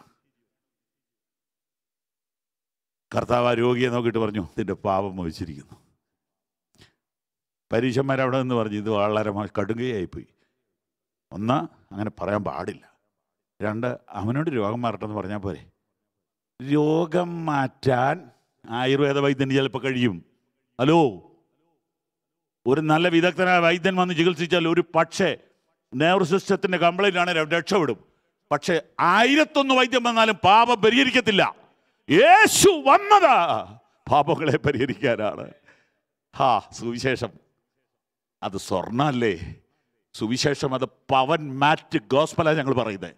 [SPEAKER 1] കർത്താവ് ആ രോഗിയെ നോക്കിയിട്ട് പറഞ്ഞു നിന്റെ പാപം മോഹിച്ചിരിക്കുന്നു പരീക്ഷന്മാർ അവിടെ നിന്ന് പറഞ്ഞു ഇത് വളരെ മോ- കടുങ്കയായിപ്പോയി ഒന്ന് അങ്ങനെ പറയാൻ പാടില്ല രണ്ട് അവനോട് രോഗം മാറട്ടെന്ന് പറഞ്ഞാൽ പോരെ രോഗം മാറ്റാൻ ആയുർവേദ വൈദ്യന് ചിലപ്പോൾ കഴിയും ഹലോ ഒരു നല്ല വിദഗ്ധനായ വൈദ്യൻ വന്ന് ചികിത്സിച്ചാൽ ഒരു പക്ഷേ നെർവ് സിസ്റ്റത്തിന്റെ കംപ്ലൈന്റ് ആണ് രക്ഷപ്പെടും പക്ഷേ ആയിരത്തൊന്ന് വൈദ്യം വന്നാലും പാപം പരിഹരിക്കത്തില്ല യേശു വന്നത് പാപങ്ങളെ പരിഹരിക്കാനാണ് ഹാ സുവിശേഷം അത് സ്വർണ്ണല്ലേ സുവിശേഷം അത് പവൻ മാറ്റ് ഗോസ്പല ഞങ്ങൾ പറയുന്നത്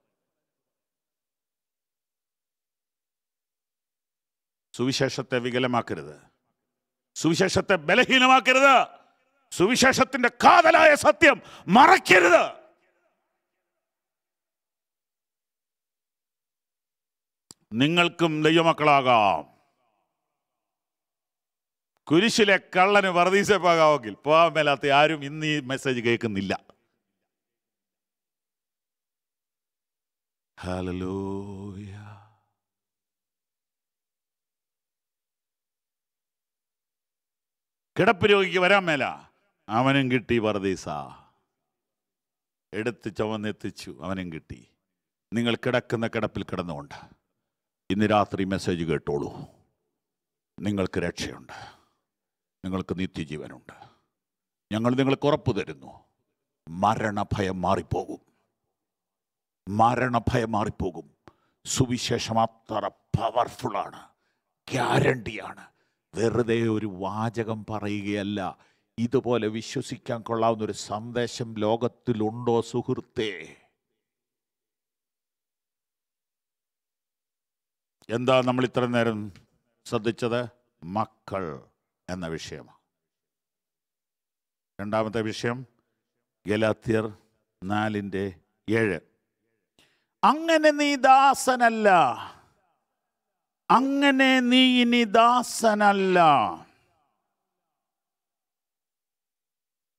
[SPEAKER 1] സുവിശേഷത്തെ വികലമാക്കരുത് സുവിശേഷത്തെ ബലഹീനമാക്കരുത് സുവിശേഷത്തിന്റെ കാതലായ സത്യം മറയ്ക്കരുത് നിങ്ങൾക്കും ദൈവമക്കളാകാം കുരിശിലെ കള്ളന് വർദ്ധീസപ്പാകാമെങ്കിൽ പോകാൻ മേലാത്ത ആരും ഇന്ന് ഈ മെസ്സേജ് കേൾക്കുന്നില്ല ഹല്ലേലൂയ കിടപ്പ് രോഗിക്ക് വരാൻ മേല അവനും കിട്ടി വർദ്ധീസ എടുത്ത് ചുമന്നെത്തിച്ചു അവനും കിട്ടി നിങ്ങൾ കിടക്കുന്ന കിടപ്പിൽ കിടന്നുകൊണ്ട് ഇന്ന് രാത്രി മെസ്സേജ് കേട്ടോളൂ നിങ്ങൾക്ക് രക്ഷയുണ്ട് നിങ്ങൾക്ക് നിത്യജീവനുണ്ട് ഞങ്ങൾ നിങ്ങൾക്ക് ഉറപ്പ് തരുന്നു മരണഭയം മാറിപ്പോകും മരണഭയം മാറിപ്പോകും സുവിശേഷം അത്ര പവർഫുള്ളാണ് ഗ്യാരണ്ടിയാണ് വെറുതെ ഒരു വാചകം പറയുകയല്ല ഇതുപോലെ വിശ്വസിക്കാൻ കൊള്ളാവുന്ന ഒരു സന്ദേശം ലോകത്തിലുണ്ടോ സുഹൃത്തേ എന്താ നമ്മൾ ഇത്ര നേരം ശ്രദ്ധിച്ചത് മക്കൾ എന്ന വിഷയമാണ് രണ്ടാമത്തെ വിഷയം ഗലാത്യർ നാലിൻ്റെ ഏഴ് അങ്ങനെ നീ ദാസനല്ല അങ്ങനെ നീ ഇനി ദാസനല്ല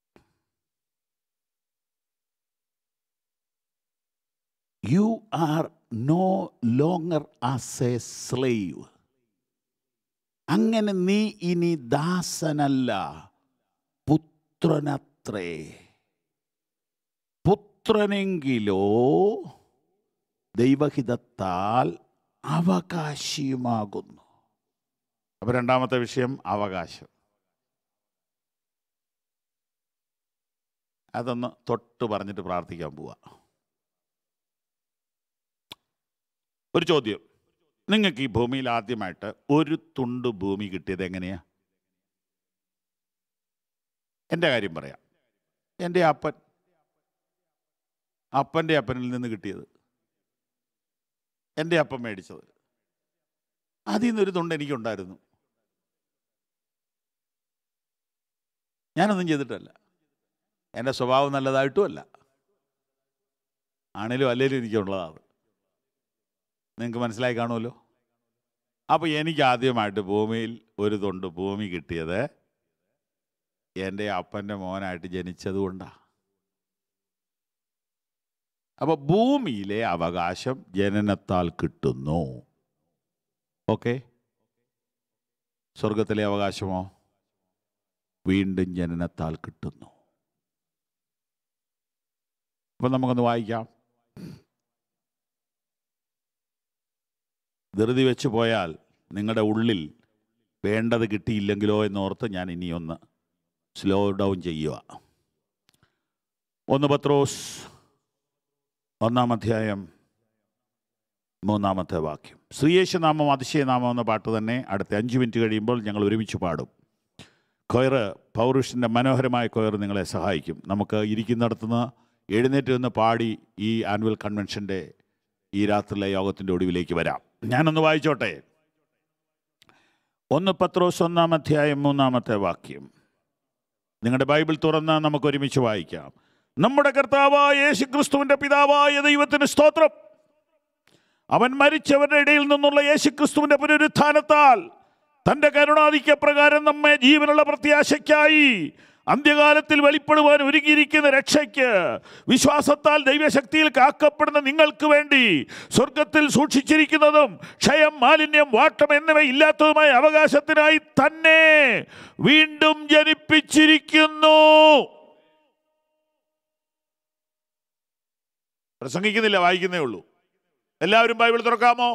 [SPEAKER 1] you are no longer as a slave അങ്ങനെ നീ ഇനി ദാസനല്ല പുത്രനത്രേ പുത്രനെങ്കിലോ ദൈവഹിതത്താൽ അവകാശിയുമാകുന്നു അപ്പൊ രണ്ടാമത്തെ വിഷയം അവകാശം അതൊന്ന് തൊട്ട് പറഞ്ഞിട്ട് പ്രാർത്ഥിക്കാൻ പോവാ ഒരു ചോദ്യം നിങ്ങൾക്ക് ഈ ഭൂമിയിൽ ആദ്യമായിട്ട് ഒരു തുണ്ട് ഭൂമി കിട്ടിയത് എങ്ങനെയാ എൻ്റെ കാര്യം പറയാം എൻ്റെ അപ്പൻ അപ്പൻ്റെ അപ്പനിൽ നിന്ന് കിട്ടിയത് എൻ്റെ അപ്പം മേടിച്ചത് അതിൽ നിന്നൊരു തുണ്ട് എനിക്കുണ്ടായിരുന്നു ഞാനൊന്നും ചെയ്തിട്ടല്ല എൻ്റെ സ്വഭാവം നല്ലതായിട്ടുമല്ല ആണേലും അല്ലേലും എനിക്കുള്ളതാണ് നിങ്ങൾക്ക് മനസ്സിലായി കാണുമല്ലോ അപ്പോൾ എനിക്ക് ആദ്യമായിട്ട് ഭൂമിയിൽ ഒരു തൊണ്ട് ഭൂമി കിട്ടിയത് എൻ്റെ അപ്പൻ്റെ മോനായിട്ട് ജനിച്ചതുകൊണ്ടാണ് അപ്പോൾ ഭൂമിയിലെ അവകാശം ജനനത്താൽ കിട്ടുന്നു ഓക്കെ സ്വർഗത്തിലെ അവകാശമോ വീണ്ടും ജനനത്താൽ കിട്ടുന്നു അപ്പം നമുക്കൊന്ന് വായിക്കാം ധൃതി വെച്ച് പോയാൽ നിങ്ങളുടെ ഉള്ളിൽ വേണ്ടത് കിട്ടിയില്ലെങ്കിലോ എന്നോർത്ത് ഞാൻ ഇനിയൊന്ന് സ്ലോ ഡൗൺ ചെയ്യുക ഒന്ന് പത്രോസ് ഒന്നാം അധ്യായം മൂന്നാമത്തെ വാക്യം ശ്രീയേശുനാമം അതിശയനാമം എന്ന പാട്ട് തന്നെ അടുത്ത അഞ്ച് മിനിറ്റ് കഴിയുമ്പോൾ ഞങ്ങൾ ഒരുമിച്ച് പാടും കൊയറ് പൗരുഷൻ്റെ മനോഹരമായ കൊയറ് നിങ്ങളെ സഹായിക്കും നമുക്ക് ഇരിക്കുന്നിടത്തുനിന്ന് എഴുന്നേറ്റ് നിന്ന് പാടി ഈ ആനുവൽ കൺവെൻഷൻ്റെ ഈ രാത്രിയിലെ യോഗത്തിൻ്റെ ഒടുവിലേക്ക് വരാം ഞാനൊന്ന് വായിച്ചോട്ടെ ഒന്ന് പത്രോസ് ഒന്നാം അധ്യായം മൂന്നാമത്തെ വാക്യം നിങ്ങളുടെ ബൈബിൾ തുറന്ന് നമുക്ക് ഒരുമിച്ച് വായിക്കാം നമ്മുടെ കർത്താവായ യേശു ക്രിസ്തുവിൻ്റെ പിതാവായ ദൈവത്തിന് സ്തോത്രം അവൻ മരിച്ചവരുടെ ഇടയിൽ നിന്നുള്ള യേശു ക്രിസ്തുവിൻ്റെ പുനരുത്ഥാനത്താൽ തൻ്റെ കരുണാധിക്യ പ്രകാരം നമ്മെ ജീവനുള്ള പ്രത്യാശയ്ക്കായി അന്ത്യകാലത്തിൽ വെളിപ്പെടുവാൻ ഒരുങ്ങിയിരിക്കുന്ന രക്ഷയ്ക്ക് വിശ്വാസത്താൽ ദൈവശക്തിയിൽ കാക്കപ്പെടുന്ന നിങ്ങൾക്ക് വേണ്ടി സ്വർഗത്തിൽ സൂക്ഷിച്ചിരിക്കുന്നതും ക്ഷയം മാലിന്യം വാട്ടം എന്നിവ ഇല്ലാത്തതുമായ അവകാശത്തിനായി തന്നെ വീണ്ടും ജനിപ്പിച്ചിരിക്കുന്നു പ്രസംഗിക്കുന്നില്ല വായിക്കുന്നേ ഉള്ളൂ എല്ലാവരും ബൈബിൾ തുറക്കാമോ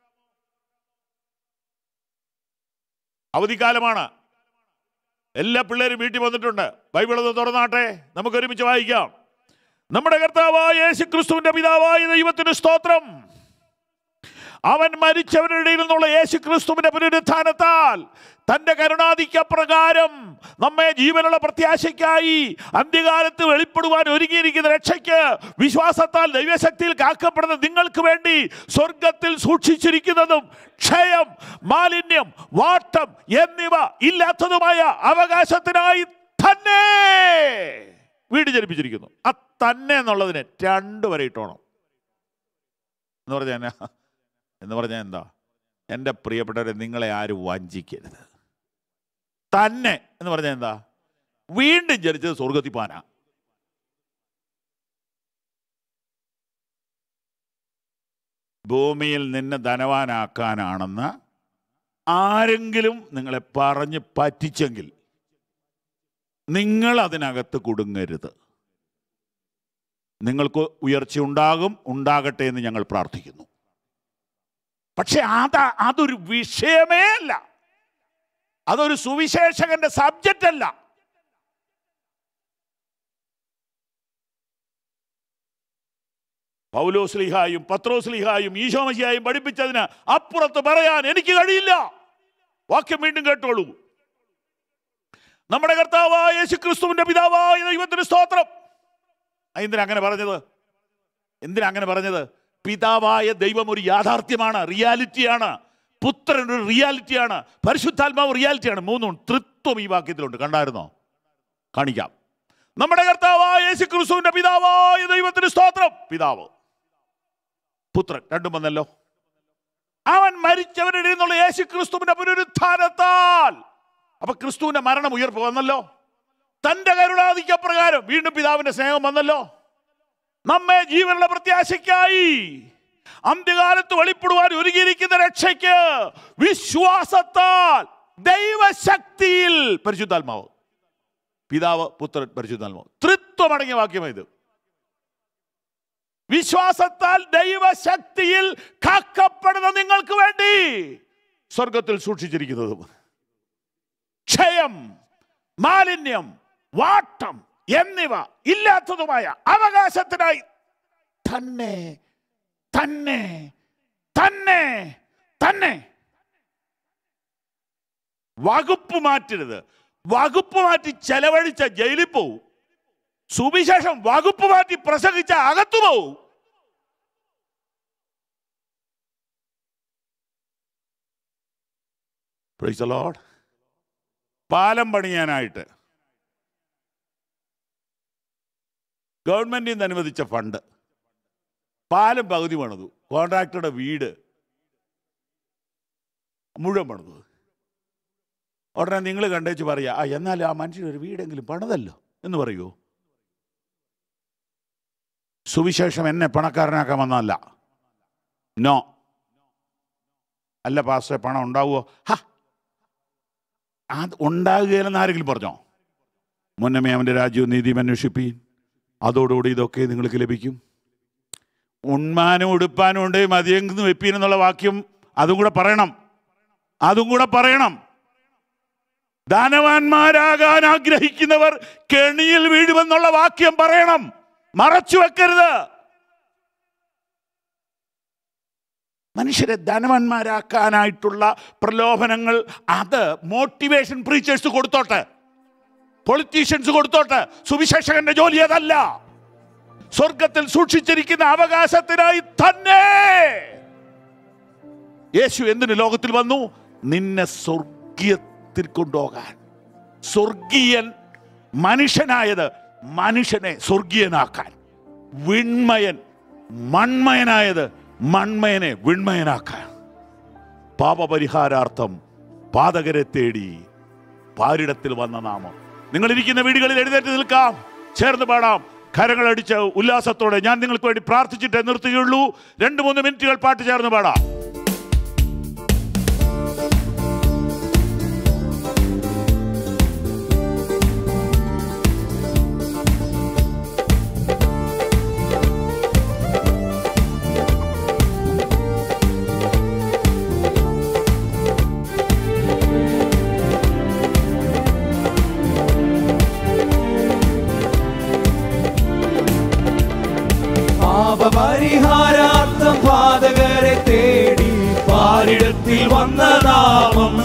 [SPEAKER 1] അവധിക്കാലമാണ് എല്ലാ പിള്ളേരും വീട്ടിൽ വന്നിട്ടുണ്ട് ബൈബിൾ ഒന്ന് തുറന്നാട്ടെ നമുക്ക് ഒരുമിച്ച് വായിക്കാം നമ്മുടെ കർത്താവായ യേശു ക്രിസ്തുവിന്റെ പിതാവായ ദൈവത്തിന് സ്തോത്രം അവൻ മരിച്ചവരുടെ ഇടയിൽ നിന്നുള്ള യേശു ക്രിസ്തുവിന്റെ പുനരുത്ഥാനത്താൽ തന്റെ കരുണാധിക്യ പ്രകാരം നമ്മെ ജീവനുള്ള പ്രത്യാശയ്ക്കായി അന്ത്യകാലത്ത് വെളിപ്പെടുവാൻ ഒരുങ്ങിയിരിക്കുന്ന രക്ഷയ്ക്ക് വിശ്വാസത്താൽ ദൈവശക്തിയിൽ കാക്കപ്പെടുന്ന നിങ്ങൾക്ക് വേണ്ടി സ്വർഗത്തിൽ സൂക്ഷിച്ചിരിക്കുന്നതും ക്ഷയം മാലിന്യം വാട്ടം എന്നിവ ഇല്ലാത്തതുമായ അവകാശത്തിനായി തന്നെ വീട് ജനിപ്പിച്ചിരിക്കുന്നു ആ തന്നെ എന്നുള്ളതിന് രണ്ട് വരെ ഇട്ടോണം എന്ന് പറഞ്ഞാൽ എന്നാ? എന്ന് പറഞ്ഞാൽ എന്താ എൻ്റെ പ്രിയപ്പെട്ടവരെ നിങ്ങളെ ആരും വഞ്ചിക്കരുത് തന്നെ എന്ന് പറഞ്ഞാൽ എന്താ വീണ്ടും ജനിച്ചത് സ്വർഗത്തിൽ പാന ഭൂമിയിൽ നിന്നെ ധനവാനാക്കാനാണെന്ന് ആരെങ്കിലും നിങ്ങളെ പറഞ്ഞ് പറ്റിച്ചെങ്കിൽ നിങ്ങൾ അതിനകത്ത് കുടുങ്ങരുത് നിങ്ങൾക്ക് ഉയർച്ച ഉണ്ടാകും ഉണ്ടാകട്ടെ എന്ന് ഞങ്ങൾ പ്രാർത്ഥിക്കുന്നു പക്ഷെ അത് അതൊരു വിഷയമേ അല്ല അതൊരു സുവിശേഷകന്റെ സബ്ജക്റ്റ് അല്ല പൗലോസ്ലിഹായും പത്രോസ്ലിഹായും ഈശോമസിയായും പഠിപ്പിച്ചതിന് അപ്പുറത്ത് പറയാൻ എനിക്ക് കഴിയില്ല വാക്യം വീണ്ടും കേട്ടോളൂ നമ്മുടെ കർത്താവായ യേശു ക്രിസ്തുവിന്റെ പിതാവായ ദൈവത്തിന് സ്തോത്രം എന്തിനാ അങ്ങനെ പറഞ്ഞത് എന്തിനാ അങ്ങനെ പറഞ്ഞത് പിതാവായ ദൈവം ഒരു യാഥാർത്ഥ്യമാണ് റിയാലിറ്റിയാണ് പുത്രൻ ഒരു റിയാലിറ്റിയാണ് പരിശുദ്ധാത്മാവ് റിയാലിറ്റിയാണ് മൂന്നും തൃത്വം ഈ വാക്യത്തിലുണ്ട് കണ്ടായിരുന്നോ കാണിക്കാം നമ്മുടെ കർത്താവായ യേശു ക്രിസ്തുവിന്റെ പിതാവായ ദൈവത്തിന് സ്തോത്രം പിതാവ് പുത്രൻ രണ്ടും വന്നല്ലോ അവൻ മരിച്ചവരുടെ ഇടയിൽ നിന്നുള്ള യേശു ക്രിസ്തുവിന്റെ പുനരുത്ഥാനത്താൽ അപ്പൊ ക്രിസ്തുവിന്റെ മരണം ഉയർപ്പ് വന്നല്ലോ തന്റെ കരുണാധിക്യ പ്രകാരം വീണ്ടും പിതാവിന്റെ സ്നേഹം വന്നല്ലോ നമ്മെ ജീവനുള്ള പ്രത്യാശയ്ക്കായി അന്ത്യകാലത്ത് വെളിപ്പെടുവാൻ ഒരുങ്ങിയിരിക്കുന്ന രക്ഷയ്ക്ക് വിശ്വാസത്താൽ ദൈവശക്തിയിൽ പരിശുദ്ധാത്മാവ് പിതാവ് പുത്രൻ പരിശുദ്ധാത്മാവ് ത്രിത്വമടങ്ങിയ വാക്യം ഇത് വിശ്വാസത്താൽ ദൈവശക്തിയിൽ കാക്കപ്പെടുന്ന നിങ്ങൾക്ക് വേണ്ടി സ്വർഗത്തിൽ സൂക്ഷിച്ചിരിക്കുന്നതും ക്ഷയം മാലിന്യം വാട്ടം എന്നിവ ഇല്ലാത്തതുമായ അവകാശത്തിനായി തന്നെ തന്നെ തന്നെ തന്നെ വകുപ്പ് മാറ്റരുത് വകുപ്പ് മാറ്റി ചെലവഴിച്ച ജയിലിൽ പോവും സുവിശേഷം വകുപ്പ് മാറ്റി പ്രസംഗിച്ച അകത്തു പോവും Praise the Lord. പാലം പണിയാനായിട്ട് ഗവൺമെന്റിൽ നിന്ന് അനുവദിച്ച ഫണ്ട് പാലം പകുതി പണിതു കോൺട്രാക്ടറുടെ വീട് മുഴുവൻ പണിതു ഉടനെ നിങ്ങൾ കണ്ടേച്ച് പറയാ ആ എന്നാലും ആ മനുഷ്യൻ ഒരു വീടെങ്കിലും പണിതല്ലോ എന്ന് പറയുമോ സുവിശേഷം എന്നെ പണക്കാരനാക്കാൻ വന്നതല്ല നോ അല്ല പാസ്റ്റേ പണം ഉണ്ടാവുമോ ഹാ അത് ഉണ്ടാകുകയില്ലെന്ന് ആരെങ്കിലും പറഞ്ഞോ മുന്നമേ അവൻ്റെ രാജ്യവും നീതിയും അന്വേഷിപ്പീൻ അതോടുകൂടി ഇതൊക്കെ നിങ്ങൾക്ക് ലഭിക്കും ഉണ്മാനും ഉടുപ്പാനും ഉണ്ട് മതിയെന്ന് വെപ്പീൻ എന്നുള്ള വാക്യം അതും കൂടെ പറയണം അതും കൂടെ പറയണം ധനവാന്മാരാകാൻ ആഗ്രഹിക്കുന്നവർ കെണിയിൽ വീഴുമെന്നുള്ള വാക്യം പറയണം മറച്ചു വെക്കരുത് മനുഷ്യരെ ധനവാന്മാരാക്കാനായിട്ടുള്ള പ്രലോഭനങ്ങൾ അത് മോട്ടിവേഷൻ പ്രീച്ചേഴ്സ് കൊടുത്തോട്ടെ പൊളിറ്റീഷ്യൻസ് കൊടുത്തോട്ടെ സുവിശേഷകന്റെ ജോലി അതല്ല സ്വർഗത്തിൽ സൂക്ഷിച്ചിരിക്കുന്ന അവകാശത്തിനായി തന്നെ യേശു എന്തിന് ലോകത്തിൽ വന്നു നിന്നെ സ്വർഗീയത്തിൽ കൊണ്ടുപോകാൻ സ്വർഗീയൻ മനുഷ്യനായത് മനുഷ്യനെ സ്വർഗീയനാക്കാൻ വിൺമയൻ മൺമയനായത് മൺമയനെ വിൺമയനാക്കാൻ പാപപരിഹാരാർത്ഥം പാതകരെ തേടി പാരിടത്തിൽ വന്ന നാമം നിങ്ങൾ ഇരിക്കുന്ന വീടുകളിൽ എഴുന്നേറ്റ് നിൽക്കാം ചേർന്ന് പാടാം കരങ്ങളടിച്ച് ഉല്ലാസത്തോടെ ഞാൻ നിങ്ങൾക്ക് വേണ്ടി പ്രാർത്ഥിച്ചിട്ടേ നിർത്തുകയുള്ളൂ രണ്ട് മൂന്ന് മിനിറ്റുകൾ പാട്ട് ചേർന്ന് പാടാം
[SPEAKER 2] പാപപരിഹാരാർത്ഥം പാതകരെ തേടി പാരിടത്തിൽ വന്ന നാമം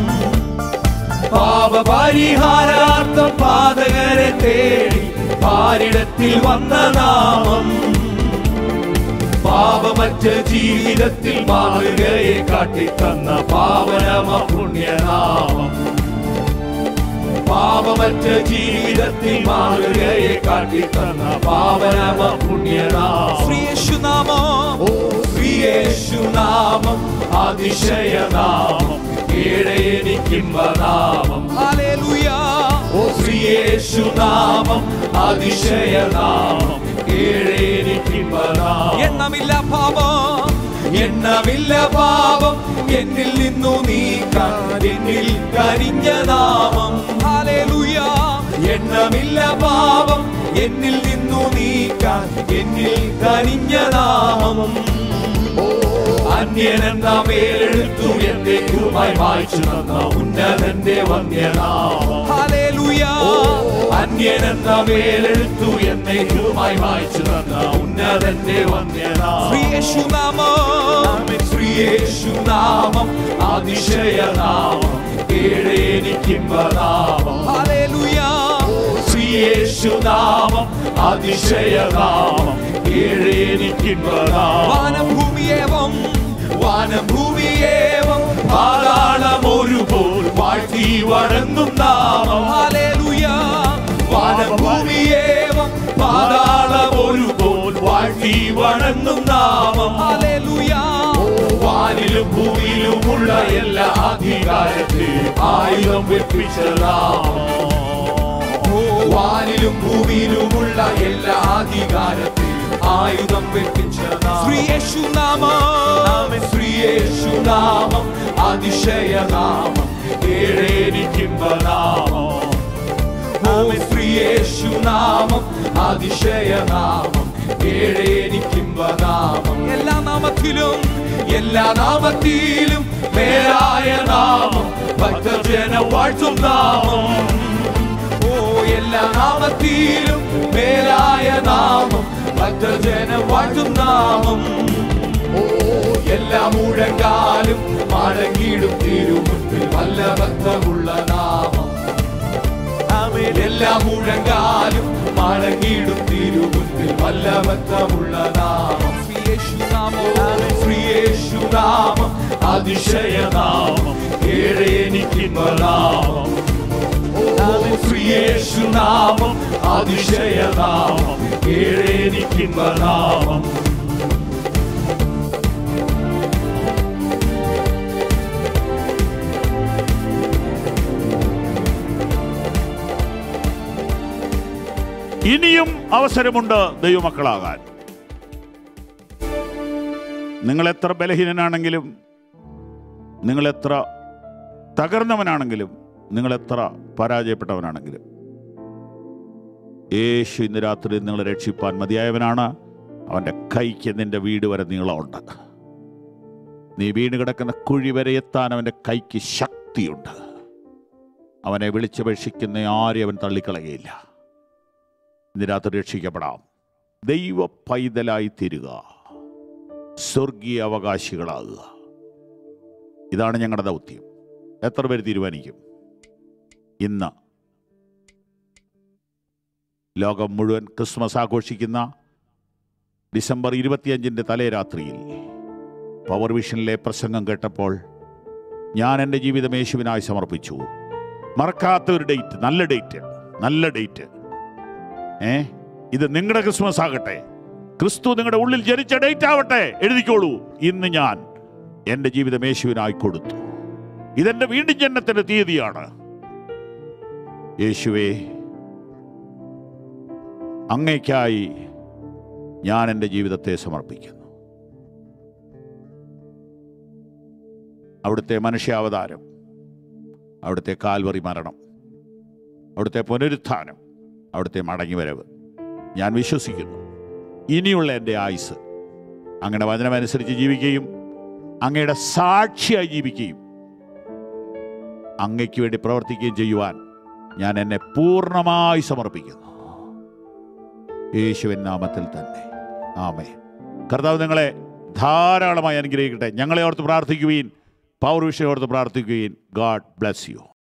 [SPEAKER 2] പാപപരിഹാരാർത്ഥം പാതകരെ തേടി പാരിടത്തിൽ വന്ന നാമം പാപമറ്റ ജീവിതത്തിൽ മാതൃകയെ കാട്ടിത്തന്ന പാവനമ പുണ്യനാമം പാപമറ്റ ജീവിതത്തിൽ മാതൃകയെ കാട്ടിത്തന്ന പാവനമ പുണ്യനാമം
[SPEAKER 3] ശ്രീയേശുനാമം
[SPEAKER 2] ഓ ശ്രീയേശുനാമം അതിശയനാമം ഏഴയനിക്കിമ്പനാമം
[SPEAKER 3] ഹല്ലേലൂയ
[SPEAKER 2] ഓ ശ്രീയേശുനാമം അതിശയനാമം ഏഴയനിക്കിമ്പനാമം
[SPEAKER 3] എണ്ണമില്ല പാപം
[SPEAKER 2] എണ്ണമില്ല പാപം എന്നിൽ നിന്നു നീക്കാൻ എന്നിൽ കരിഞ്ഞ നാമം
[SPEAKER 3] ഹല്ലേലൂയ
[SPEAKER 2] എണ്ണമില്ല പാപം എന്നിൽ നിന്നു നീക്കാൻ എന്നിൽ കരിഞ്ഞ നാമം അന്യനെന്ന മേലെടുത്തു എന്നേക്കുമായി വായിച്ചു തന്ന ഉന്നതന്റെ വന്യനാമം
[SPEAKER 3] ഹല്ലേലൂയ
[SPEAKER 2] അന്യനെന്ന മേലെടുത്തു എന്നേക്കുമായി വായിച്ചു തന്ന ഉന്നതന്റെ വന്യനാമം
[SPEAKER 3] ശ്രീയേശുനാമം
[SPEAKER 2] ശ്രീയേശുനാമം അതിശയനാമം ഏഴേനിക്കിമ്പനാമം
[SPEAKER 3] ഹല്ലേലൂയ
[SPEAKER 2] ശ്രീയേശുനാമം അതിശയനാമം ഏഴേനിക്കിമ്പനാമം
[SPEAKER 3] വാനഭൂമിയേവം
[SPEAKER 2] വാനഭൂമിയേവം പാതാളമൊരുപോൽ വാഴ്ത്തി വഴങ്ങും നാമം
[SPEAKER 3] ഹല്ലേലൂയ
[SPEAKER 2] വാനഭൂമിയേവം പാതാളമൊരുപോൽ വാഴ്ത്തി വഴങ്ങും നാമം
[SPEAKER 3] ഹല്ലേലൂയ
[SPEAKER 2] വാനിലും ഭൂമിയിലുമുള്ള എല്ലാ അധികാരത്തെയും ആയുധം വെപ്പിച്ചതാമോ വാനിലും ഭൂമിയിലുമുള്ള എല്ലാ അധികാരത്തെയും ആയുധം വെപ്പിച്ച
[SPEAKER 3] ശ്രീ
[SPEAKER 2] നാമം
[SPEAKER 3] യേശു നാമം
[SPEAKER 2] ആമേൻ. ശ്രീയേശുനാമം അതിശയനാമം ഏഴേനിക്കിമ്പനാമം ആമേൻ. ശ്രീയേശുനാമം അതിശയനാമം ഏഴേനിക്കിമ്പനാമം
[SPEAKER 3] എല്ലാ നാമത്തിലും
[SPEAKER 2] എല്ലാ നാമത്തിലും മേലായ നാമം ഭക്തജന വാഴ്ത്തും നാമം ഓ എല്ലാ നാമത്തിലും മേലായ നാമം ഭക്തജന വാഴ്ത്തും നാമം ഓ എല്ലാ മുഴങ്കാലും മടങ്ങിയിടും തിരുമുൻപിൽ വല്ല ഭക്തമുള്ള നാമം ആമേൻ എല്ലാ മുഴങ്കാലും മടങ്ങിയിടും തിരുമുൻപിൽ വല്ല ഭക്തമുള്ള നാമം
[SPEAKER 3] ശ്രീ യേശു നാമം
[SPEAKER 2] ശ്രീയേശുനാമം അതിശയനാമം ഏഴേനിക്കിമ്പനാമം ശ്രീയേശുനാമം അതിശയനാമം ഏഴേനിക്കിമ്പനാമം
[SPEAKER 1] ഇനിയും അവസരമുണ്ട് ദൈവമക്കളാകാൻ നിങ്ങൾ എത്ര ബലഹീനനാണെങ്കിലും നിങ്ങൾ എത്ര തകർന്നവനാണെങ്കിലും നിങ്ങൾ എത്ര പരാജയപ്പെട്ടവനാണെങ്കിലും യേശു ഇന്ന് രാത്രി നിങ്ങളെ രക്ഷിപ്പാൻ മതിയായവനാണ് അവൻ്റെ കൈക്ക് നിന്റെ വീട് വരെ നീളമുണ്ട് നീ വീണ് കിടക്കുന്ന കുഴി വരെ എത്താൻ അവൻ്റെ കൈക്ക് ശക്തിയുണ്ട് അവനെ വിളിച്ചപേക്ഷിക്കുന്ന ആരെയും അവൻ തള്ളിക്കളയുകയില്ല ഇന്ന് രാത്രി രക്ഷിക്കപ്പെടാം ദൈവ പൈതലായി തീരുക സ്വർഗീയ അവകാശികളാകുക ഇതാണ് ഞങ്ങളുടെ ദൗത്യം എത്ര പേര് തീരുമാനിക്കും ഇന്ന് ലോകം മുഴുവൻ ക്രിസ്മസ് ആഘോഷിക്കുന്ന ഡിസംബർ ഇരുപത്തിയഞ്ചിൻ്റെ തലേ രാത്രിയിൽ പവർ വിഷനിലെ പ്രസംഗം കേട്ടപ്പോൾ ഞാൻ എൻ്റെ ജീവിതം യേശുവിനായി സമർപ്പിച്ചു മറക്കാത്ത ഒരു ഡേറ്റ് നല്ല ഡേറ്റ് നല്ല ഡേറ്റ് ഏ ഇത് നിങ്ങളുടെ ക്രിസ്മസ് ആകട്ടെ ക്രിസ്തു നിങ്ങളുടെ ഉള്ളിൽ ജനിച്ച ഡേറ്റ് ആവട്ടെ എഴുതിക്കോളൂ ഇന്ന് ഞാൻ എൻ്റെ ജീവിതം യേശുവിനായി കൊടുത്തു ഇതെന്റെ വീണ്ടും ജന്മത്തിന്റെ തീയതിയാണ് യേശുവേ അങ്ങയ്ക്കായി ഞാൻ എൻ്റെ ജീവിതത്തെ സമർപ്പിക്കുന്നു അവിടുത്തെ മനുഷ്യാവതാരം അവിടുത്തെ കാൽവറി മരണം അവിടുത്തെ പുനരുത്ഥാനം അവിടുത്തെ മടങ്ങിവരവ് ഞാൻ വിശ്വസിക്കുന്നു ഇനിയുള്ള എൻ്റെ ആയുസ് അങ്ങയുടെ വചനമനുസരിച്ച് ജീവിക്കുകയും അങ്ങയുടെ സാക്ഷിയായി ജീവിക്കുകയും അങ്ങയ്ക്ക് വേണ്ടി പ്രവർത്തിക്കുകയും ചെയ്യുവാൻ ഞാൻ എന്നെ പൂർണ്ണമായി സമർപ്പിക്കുന്നു യേശുവിൻ നാമത്തിൽ തന്നെ ആമേ കർത്താവ് നിങ്ങളെ ധാരാളമായി അനുഗ്രഹിക്കട്ടെ ഞങ്ങളെ ഓർത്ത് പ്രാർത്ഥിക്കുകയും പൗർ വിഷയം ഓർത്ത് പ്രാർത്ഥിക്കുകയും ഗാഡ് ബ്ലെസ് യു